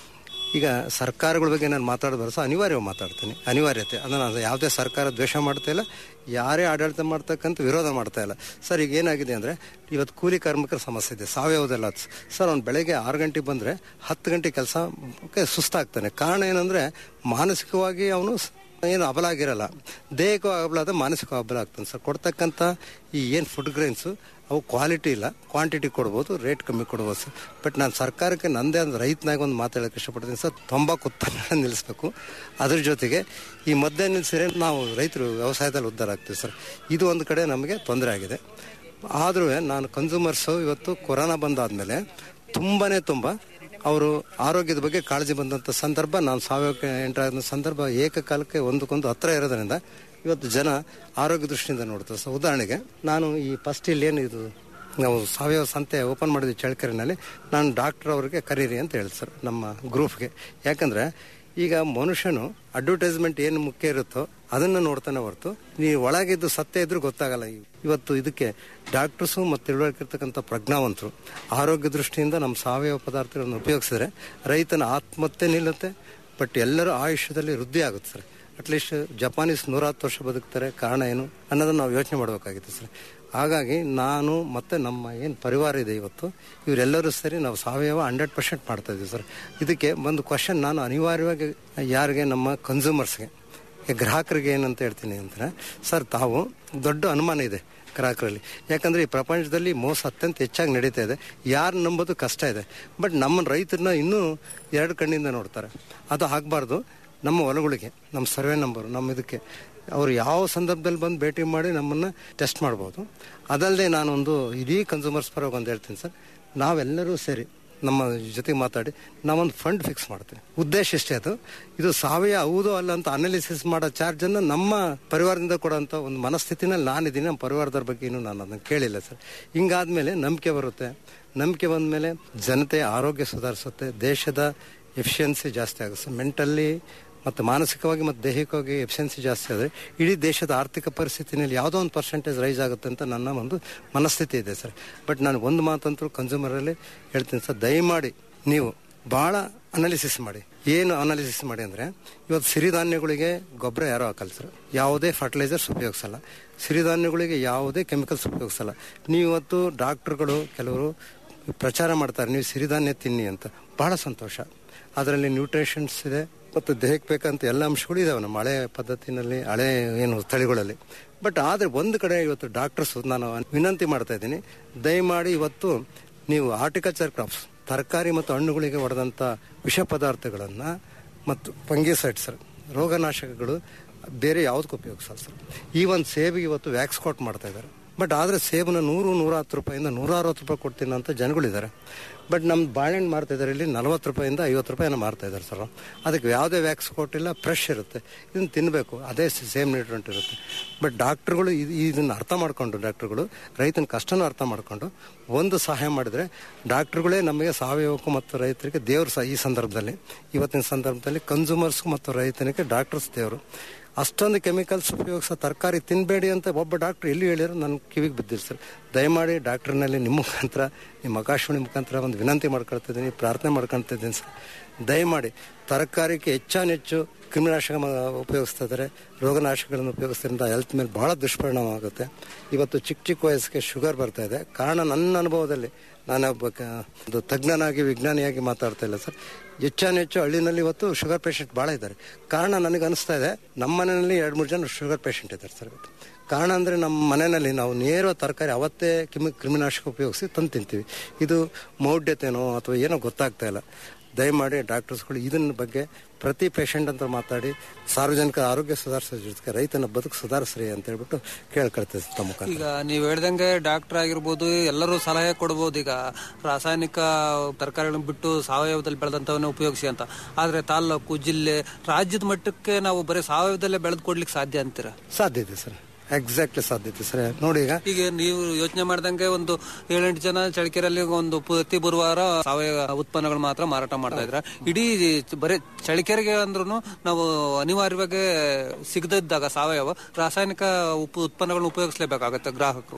ಈಗ ಸರ್ಕಾರಗಳ ಬಗ್ಗೆ ನಾನು ಮಾತಾಡಬಾರ್ದು ಸೊ ಅನಿವಾರ್ಯವಾಗಿ ಮಾತಾಡ್ತೀನಿ ಅನಿವಾರ್ಯತೆ ಅದನ್ನು ನಾನು ಯಾವುದೇ ಸರ್ಕಾರ ದ್ವೇಷ ಮಾಡ್ತಾ ಇಲ್ಲ ಯಾರೇ ಆಡಳಿತ ಮಾಡ್ತಕ್ಕಂಥ ವಿರೋಧ ಮಾಡ್ತಾ ಇಲ್ಲ ಸರ್ ಈಗ ಏನಾಗಿದೆ ಅಂದರೆ ಇವತ್ತು ಕೂಲಿ ಕಾರ್ಮಿಕರ ಸಮಸ್ಯೆ ಇದೆ ಸಾವಯವದೆಲ್ಲ ಸರ್ ಅವ್ನು ಬೆಳಗ್ಗೆ ಆರು ಗಂಟೆಗೆ ಬಂದರೆ ಹತ್ತು ಗಂಟೆ ಕೆಲಸ ಸುಸ್ತಾಗ್ತಾನೆ ಕಾರಣ ಏನಂದರೆ ಮಾನಸಿಕವಾಗಿ ಅವನು ಏನು ಅಬಲ ಆಗಿರಲ್ಲ ದೇಹಕ್ಕೂ ಅಬಲ ಆದ ಮಾನಸಿಕ ಅಬಲ ಆಗ್ತಾನೆ ಸರ್ ಕೊಡ್ತಕ್ಕಂಥ ಈ ಏನು ಫುಡ್ ಗ್ರೈನ್ಸು ಅವು ಕ್ವಾಲಿಟಿ ಇಲ್ಲ ಕ್ವಾಂಟಿಟಿ ಕೊಡ್ಬೋದು ರೇಟ್ ಕಮ್ಮಿ ಕೊಡ್ಬೋದು ಸರ್ ಬಟ್ ನಾನು ಸರ್ಕಾರಕ್ಕೆ ನಂದೇ ಒಂದು ರೈತನಾಗ ಒಂದು ಮಾತಾಡೋಕ್ಕೆ ಇಷ್ಟಪಡ್ತೀನಿ ಸರ್ ತಂಬಾಕು ಉತ್ಪನ್ನ ನಿಲ್ಲಿಸಬೇಕು ಅದ್ರ ಜೊತೆಗೆ ಈ ಮದ್ಯ ನಿಲ್ಲಿಸಿದ್ರೆ ನಾವು ರೈತರು ವ್ಯವಸಾಯದಲ್ಲಿ ಉದ್ಧಾರ ಆಗ್ತೀವಿ ಸರ್ ಇದು ಒಂದು ಕಡೆ ನಮಗೆ ತೊಂದರೆ ಆಗಿದೆ ಆದರೂ ನಾನು ಕನ್ಸ್ಯೂಮರ್ಸು ಇವತ್ತು ಕೊರೋನಾ ಬಂದಾದಮೇಲೆ ತುಂಬಾ ತುಂಬ ಅವರು ಆರೋಗ್ಯದ ಬಗ್ಗೆ ಕಾಳಜಿ ಬಂದಂಥ ಸಂದರ್ಭ ನಾನು ಸಾವಯವಕ್ಕೆ ಎಂಟರ ಸಂದರ್ಭ ಏಕಕಾಲಕ್ಕೆ ಒಂದಕ್ಕೊಂದು ಹತ್ರ ಇರೋದ್ರಿಂದ ಇವತ್ತು ಜನ ಆರೋಗ್ಯ ದೃಷ್ಟಿಯಿಂದ ನೋಡ್ತಾರೆ ಸೊ ಉದಾಹರಣೆಗೆ ನಾನು ಈ ಫಸ್ಟ್ ಇಲ್ಲಿ ಏನು ಇದು ನಾವು ಸಾವಯವ ಸಂತೆ ಓಪನ್ ಮಾಡಿದ್ವಿ ಚಳ್ಳಕೆರೆನಲ್ಲಿ ನಾನು ಡಾಕ್ಟರ್ ಅವರಿಗೆ ಕರೀರಿ ಅಂತ ಹೇಳಿ ಸರ್ ನಮ್ಮ ಗ್ರೂಪ್ಗೆ ಯಾಕಂದರೆ ಈಗ ಮನುಷ್ಯನು ಅಡ್ವರ್ಟೈಸ್ಮೆಂಟ್ ಏನು ಮುಖ್ಯ ಇರುತ್ತೋ ಅದನ್ನು ನೋಡ್ತಾನೆ ಹೊರತು ನೀವು ಒಳಗಿದ್ದು ಸತ್ಯ ಇದ್ರೂ ಗೊತ್ತಾಗಲ್ಲ ಇವತ್ತು ಇದಕ್ಕೆ ಡಾಕ್ಟರ್ಸು ಮತ್ತು ತಿಳುವಳಿಕೆ ಇರ್ತಕ್ಕಂಥ ಪ್ರಜ್ಞಾವಂತರು ಆರೋಗ್ಯ ದೃಷ್ಟಿಯಿಂದ ನಮ್ಮ ಸಾವಯವ ಪದಾರ್ಥಗಳನ್ನು ಉಪಯೋಗಿಸಿದ್ರೆ ರೈತನ ಆತ್ಮಹತ್ಯೆ ನಿಲ್ಲುತ್ತೆ ಬಟ್ ಎಲ್ಲರೂ ಆಯುಷ್ಯದಲ್ಲಿ ವೃದ್ಧಿ ಆಗುತ್ತೆ ಸರ್ ಅಟ್ಲೀಸ್ಟ್ ಜಪಾನೀಸ್ ನೂರಹತ್ತು ವರ್ಷ ಬದುಕ್ತಾರೆ ಕಾರಣ ಏನು ಅನ್ನೋದನ್ನು ನಾವು ಯೋಚನೆ ಮಾಡಬೇಕಾಗಿತ್ತು ಸರ್ ಹಾಗಾಗಿ ನಾನು ಮತ್ತು ನಮ್ಮ ಏನು ಪರಿವಾರ ಇದೆ ಇವತ್ತು ಇವರೆಲ್ಲರೂ ಸರಿ ನಾವು ಸಾವಯವ ಹಂಡ್ರೆಡ್ ಪರ್ಸೆಂಟ್ ಮಾಡ್ತಾ ಇದ್ದೀವಿ ಸರ್ ಇದಕ್ಕೆ ಒಂದು ಕ್ವಶನ್ ನಾನು ಅನಿವಾರ್ಯವಾಗಿ ಯಾರಿಗೆ ನಮ್ಮ ಕನ್ಸ್ಯೂಮರ್ಸ್ಗೆ ಗ್ರಾಹಕರಿಗೆ ಏನಂತ ಹೇಳ್ತೀನಿ ಅಂದರೆ ಸರ್ ತಾವು ದೊಡ್ಡ ಅನುಮಾನ ಇದೆ ಗ್ರಾಹಕರಲ್ಲಿ ಯಾಕಂದರೆ ಈ ಪ್ರಪಂಚದಲ್ಲಿ ಮೋಸ ಅತ್ಯಂತ ಹೆಚ್ಚಾಗಿ ನಡೀತಾ ಇದೆ ಯಾರು ನಂಬೋದು ಕಷ್ಟ ಇದೆ ಬಟ್ ನಮ್ಮ ರೈತರನ್ನ ಇನ್ನೂ ಎರಡು ಕಣ್ಣಿಂದ ನೋಡ್ತಾರೆ ಅದು ಆಗಬಾರ್ದು ನಮ್ಮ ಹೊಲಗಳಿಗೆ ನಮ್ಮ ಸರ್ವೆ ನಂಬರು ನಮ್ಮ ಇದಕ್ಕೆ ಅವರು ಯಾವ ಸಂದರ್ಭದಲ್ಲಿ ಬಂದು ಭೇಟಿ ಮಾಡಿ ನಮ್ಮನ್ನು ಟೆಸ್ಟ್ ಮಾಡ್ಬೋದು ಅದಲ್ಲದೆ ನಾನೊಂದು ಇಡೀ ಕನ್ಸ್ಯೂಮರ್ಸ್ ಪರವಾಗಿ ಒಂದು ಹೇಳ್ತೀನಿ ಸರ್ ನಾವೆಲ್ಲರೂ ಸೇರಿ ನಮ್ಮ ಜೊತೆಗೆ ಮಾತಾಡಿ ನಾವೊಂದು ಫಂಡ್ ಫಿಕ್ಸ್ ಮಾಡ್ತೀವಿ ಉದ್ದೇಶ ಇಷ್ಟೇ ಅದು ಇದು ಸಾವಯವ ಹೌದೋ ಅಲ್ಲ ಅಂತ ಅನಾಲಿಸಿಸ್ ಮಾಡೋ ಚಾರ್ಜನ್ನು ನಮ್ಮ ಪರಿವಾರದಿಂದ ಕೊಡೋಂಥ ಒಂದು ಮನಸ್ಥಿತಿನಲ್ಲಿ ನಾನಿದ್ದೀನಿ ನಮ್ಮ ಪರಿವಾರದವ್ರ ಬಗ್ಗೆ ಇನ್ನೂ ನಾನು ಅದನ್ನು ಕೇಳಿಲ್ಲ ಸರ್ ಹಿಂಗಾದ್ಮೇಲೆ ನಂಬಿಕೆ ಬರುತ್ತೆ ನಂಬಿಕೆ ಬಂದಮೇಲೆ ಜನತೆಯ ಆರೋಗ್ಯ ಸುಧಾರಿಸುತ್ತೆ ದೇಶದ ಎಫಿಷಿಯನ್ಸಿ ಜಾಸ್ತಿ ಆಗುತ್ತೆ ಮೆಂಟಲ್ಲಿ ಮತ್ತು ಮಾನಸಿಕವಾಗಿ ಮತ್ತು ದೈಹಿಕವಾಗಿ ಎಫಿಷಿಯನ್ಸಿ ಜಾಸ್ತಿ ಆದರೆ ಇಡೀ ದೇಶದ ಆರ್ಥಿಕ ಪರಿಸ್ಥಿತಿನಲ್ಲಿ ಯಾವುದೋ ಒಂದು ಪರ್ಸೆಂಟೇಜ್ ರೈಸ್ ಆಗುತ್ತೆ ಅಂತ ನನ್ನ ಒಂದು ಮನಸ್ಥಿತಿ ಇದೆ ಸರ್ ಬಟ್ ನಾನು ಒಂದು ಮಾತಂತೂ ಕನ್ಸ್ಯೂಮರಲ್ಲಿ ಹೇಳ್ತೀನಿ ಸರ್ ದಯಮಾಡಿ ನೀವು ಭಾಳ ಅನಾಲಿಸಿಸ್ ಮಾಡಿ ಏನು ಅನಾಲಿಸಿಸ್ ಮಾಡಿ ಅಂದರೆ ಇವತ್ತು ಸಿರಿಧಾನ್ಯಗಳಿಗೆ ಗೊಬ್ಬರ ಯಾರೂ ಹಾಕಲ್ಲ ಸರ್ ಯಾವುದೇ ಫರ್ಟಿಲೈಸರ್ಸ್ ಉಪಯೋಗಿಸಲ್ಲ ಸಿರಿಧಾನ್ಯಗಳಿಗೆ ಯಾವುದೇ ಕೆಮಿಕಲ್ಸ್ ಉಪಯೋಗಿಸಲ್ಲ ನೀವು ಇವತ್ತು ಡಾಕ್ಟ್ರುಗಳು ಕೆಲವರು ಪ್ರಚಾರ ಮಾಡ್ತಾರೆ ನೀವು ಸಿರಿಧಾನ್ಯ ತಿನ್ನಿ ಅಂತ ಬಹಳ ಸಂತೋಷ ಅದರಲ್ಲಿ ನ್ಯೂಟ್ರಿಷನ್ಸ್ ಇದೆ ಮತ್ತು ದೇಹಕ್ಕೆ ಬೇಕಂತ ಎಲ್ಲ ಅಂಶಗಳು ಇದಾವೆ ನಮ್ಮ ಹಳೆ ಪದ್ಧತಿನಲ್ಲಿ ಹಳೆ ಏನು ತಳಿಗಳಲ್ಲಿ ಬಟ್ ಆದರೆ ಒಂದು ಕಡೆ ಇವತ್ತು ಡಾಕ್ಟರ್ಸ್ ನಾನು ವಿನಂತಿ ಮಾಡ್ತಾ ಇದ್ದೀನಿ ದಯಮಾಡಿ ಇವತ್ತು ನೀವು ಹಾರ್ಟಿಕಲ್ಚರ್ ಕ್ರಾಪ್ಸ್ ತರಕಾರಿ ಮತ್ತು ಹಣ್ಣುಗಳಿಗೆ ಹೊಡೆದಂಥ ವಿಷ ಪದಾರ್ಥಗಳನ್ನು ಮತ್ತು ಫಂಗಿಸೈಡ್ಸ್ ರೋಗನಾಶಕಗಳು ಬೇರೆ ಯಾವುದಕ್ಕೂ ಉಪಯೋಗಿಸಲ್ಲ ಸರ್ ಈ ಒಂದು ಸೇಬಿಗೆ ಇವತ್ತು ವ್ಯಾಕ್ಸ್ ಕೋಟ್ ಮಾಡ್ತಾ ಇದ್ದಾರೆ ಬಟ್ ಆದರೆ ಸೇಬನ್ನ ನೂರು ನೂರ ಹತ್ತು ರೂಪಾಯಿಂದ ನೂರ ಅರವತ್ತು ರೂಪಾಯಿ ಕೊಡ್ತೀನಿ ಅಂತ ಜನಗಳಿದ್ದಾರೆ ಬಟ್ ನಮ್ಮ ಬಾಳೆಹಣ್ಣು ಮಾರ್ತಾ ಇದ್ದಾರೆ ಇಲ್ಲಿ ನಲವತ್ತು ರೂಪಾಯಿಂದ ಐವತ್ತು ರೂಪಾಯಿನ ಮಾರ್ತಾ ಇದ್ದಾರೆ ಸರ್ ಅದಕ್ಕೆ ಯಾವುದೇ ವ್ಯಾಕ್ಸ್ ಕೊಟ್ಟಿಲ್ಲ ಫ್ರೆಶ್ ಇರುತ್ತೆ ಇದನ್ನು ತಿನ್ನಬೇಕು ಅದೇ ಸೇಮ್ ನ್ಯೂಟ್ರೆಂಟ್ ಇರುತ್ತೆ ಬಟ್ ಡಾಕ್ಟ್ರುಗಳು ಇದು ಇದನ್ನು ಅರ್ಥ ಮಾಡ್ಕೊಂಡು ಡಾಕ್ಟ್ರುಗಳು ರೈತನ ಕಷ್ಟನೂ ಅರ್ಥ ಮಾಡ್ಕೊಂಡು ಒಂದು ಸಹಾಯ ಮಾಡಿದರೆ ಡಾಕ್ಟ್ರುಗಳೇ ನಮಗೆ ಸಾವಯವಕ್ಕೂ ಮತ್ತು ರೈತರಿಗೆ ದೇವರು ಸಹ ಈ ಸಂದರ್ಭದಲ್ಲಿ ಇವತ್ತಿನ ಸಂದರ್ಭದಲ್ಲಿ ಕನ್ಸ್ಯೂಮರ್ಸ್ಗೂ ಮತ್ತು ರೈತನಿಗೆ ಡಾಕ್ಟರ್ಸ್ ದೇವರು ಅಷ್ಟೊಂದು ಕೆಮಿಕಲ್ಸ್ ಉಪಯೋಗಿಸೋ ತರಕಾರಿ ತಿನ್ನಬೇಡಿ ಅಂತ ಒಬ್ಬ ಡಾಕ್ಟ್ರ್ ಎಲ್ಲಿ ಹೇಳಿರೋ ನನ್ನ ಕಿವಿಗೆ ಬಿದ್ದಿಲ್ಲ ಸರ್ ದಯಮಾಡಿ ಡಾಕ್ಟ್ರ್ನಲ್ಲಿ ನಿಮ್ಮ ಮುಖಾಂತರ ನಿಮ್ಮ ಆಕಾಶವಾಣಿ ಮುಖಾಂತರ ಒಂದು ವಿನಂತಿ ಮಾಡ್ಕೊಳ್ತಿದ್ದೀನಿ ಪ್ರಾರ್ಥನೆ ಮಾಡ್ಕೊಳ್ತಿದ್ದೀನಿ ಸರ್ ದಯಮಾಡಿ ತರಕಾರಿಗೆ ಹೆಚ್ಚಾನೆಚ್ಚು ಕ್ರಿಮಿನಾಶಕ ಉಪಯೋಗಿಸ್ತಾ ಇದ್ದಾರೆ ರೋಗನಾಶಕಗಳನ್ನು ಉಪಯೋಗಿಸೋದ್ರಿಂದ ಹೆಲ್ತ್ ಮೇಲೆ ಭಾಳ ದುಷ್ಪರಿಣಾಮ ಆಗುತ್ತೆ ಇವತ್ತು ಚಿಕ್ಕ ಚಿಕ್ಕ ವಯಸ್ಸಿಗೆ ಶುಗರ್ ಬರ್ತಾ ಇದೆ ಕಾರಣ ನನ್ನ ಅನುಭವದಲ್ಲಿ ನಾನು ಒಬ್ಬ ಒಂದು ತಜ್ಞನಾಗಿ ವಿಜ್ಞಾನಿಯಾಗಿ ಮಾತಾಡ್ತಾ ಇಲ್ಲ ಸರ್ ಹೆಚ್ಚಾನೆಚ್ಚು ಹಳ್ಳಿನಲ್ಲಿ ಇವತ್ತು ಶುಗರ್ ಪೇಷಂಟ್ ಭಾಳ ಇದ್ದಾರೆ ಕಾರಣ ನನಗೆ ಅನಿಸ್ತಾ ಇದೆ ನಮ್ಮ ಮನೆಯಲ್ಲಿ ಎರಡು ಮೂರು ಜನ ಶುಗರ್ ಪೇಷಂಟ್ ಇದ್ದಾರೆ ಸರ್ ಇವತ್ತು ಕಾರಣ ಅಂದರೆ ನಮ್ಮ ಮನೆಯಲ್ಲಿ ನಾವು ನೇರ ತರಕಾರಿ ಅವತ್ತೇ ಕಿಮಿ ಕ್ರಿಮಿನಾಶಕ ಉಪಯೋಗಿಸಿ ತಂದು ತಿಂತೀವಿ ಇದು ಮೌಢ್ಯತೆನೋ ಅಥವಾ ಏನೋ ಗೊತ್ತಾಗ್ತಾ ಇಲ್ಲ ದಯಮಾಡಿ ಡಾಕ್ಟರ್ಸ್ಗಳು ಇದನ್ನ ಬಗ್ಗೆ ಪ್ರತಿ ಪೇಷಂಟ್ ಅಂತ ಮಾತಾಡಿ ಸಾರ್ವಜನಿಕ ಆರೋಗ್ಯ ಸುಧಾರಿಸೋ ಜೊತೆಗೆ ರೈತನ ಬದುಕು ಸುಧಾರಿಸ್ರಿ ಅಂತ ಹೇಳ್ಬಿಟ್ಟು ಕೇಳ್ಕೊಳ್ತೇವೆ ತಮ್ಮ ಮುಖಾಂತರ ಈಗ ನೀವು ಹೇಳ್ದಂಗೆ ಡಾಕ್ಟರ್ ಆಗಿರ್ಬೋದು ಎಲ್ಲರೂ ಸಲಹೆ ಕೊಡ್ಬೋದು ಈಗ ರಾಸಾಯನಿಕ ತರಕಾರಿಗಳನ್ನ ಬಿಟ್ಟು ಸಾವಯವದಲ್ಲಿ ಬೆಳೆದಂತವನ್ನ ಉಪಯೋಗಿಸಿ ಅಂತ ಆದ್ರೆ ತಾಲ್ಲೂಕು ಜಿಲ್ಲೆ ರಾಜ್ಯದ ಮಟ್ಟಕ್ಕೆ ನಾವು ಬರೀ ಸಾವಯವದಲ್ಲೇ ಬೆಳೆದು ಕೊಡ್ಲಿಕ್ಕೆ ಸಾಧ್ಯ ಅಂತೀರಾ ಸಾಧ್ಯ ಇದೆ ಸರ್ ಎಕ್ಸಾಕ್ಟ್ಲಿ ಸಾಧ್ಯತೆ ಸರ್ ನೋಡಿ ಈಗ ಈಗ ನೀವು ಯೋಚನೆ ಮಾಡ್ದಂಗೆ ಒಂದು ಏಳೆಂಟು ಜನ ಚಳಿಕೆರೆಯಲ್ಲಿ ಒಂದು ಪ್ರತಿ ಗುರುವಾರ ಸಾವಯವ ಉತ್ಪನ್ನಗಳು ಮಾತ್ರ ಮಾರಾಟ ಮಾಡ್ತಾ ಇದ್ರ ಇಡೀ ಬರೀ ಚಳಿಕೆರೆಗೆ ಅಂದ್ರೂ ನಾವು ಅನಿವಾರ್ಯವಾಗಿ ಸಿಗದಿದ್ದಾಗ ಸಾವಯವ ರಾಸಾಯನಿಕ ಉಪ ಉತ್ಪನ್ನಗಳನ್ನ ಉಪಯೋಗಿಸಲೇಬೇಕಾಗತ್ತೆ ಗ್ರಾಹಕರು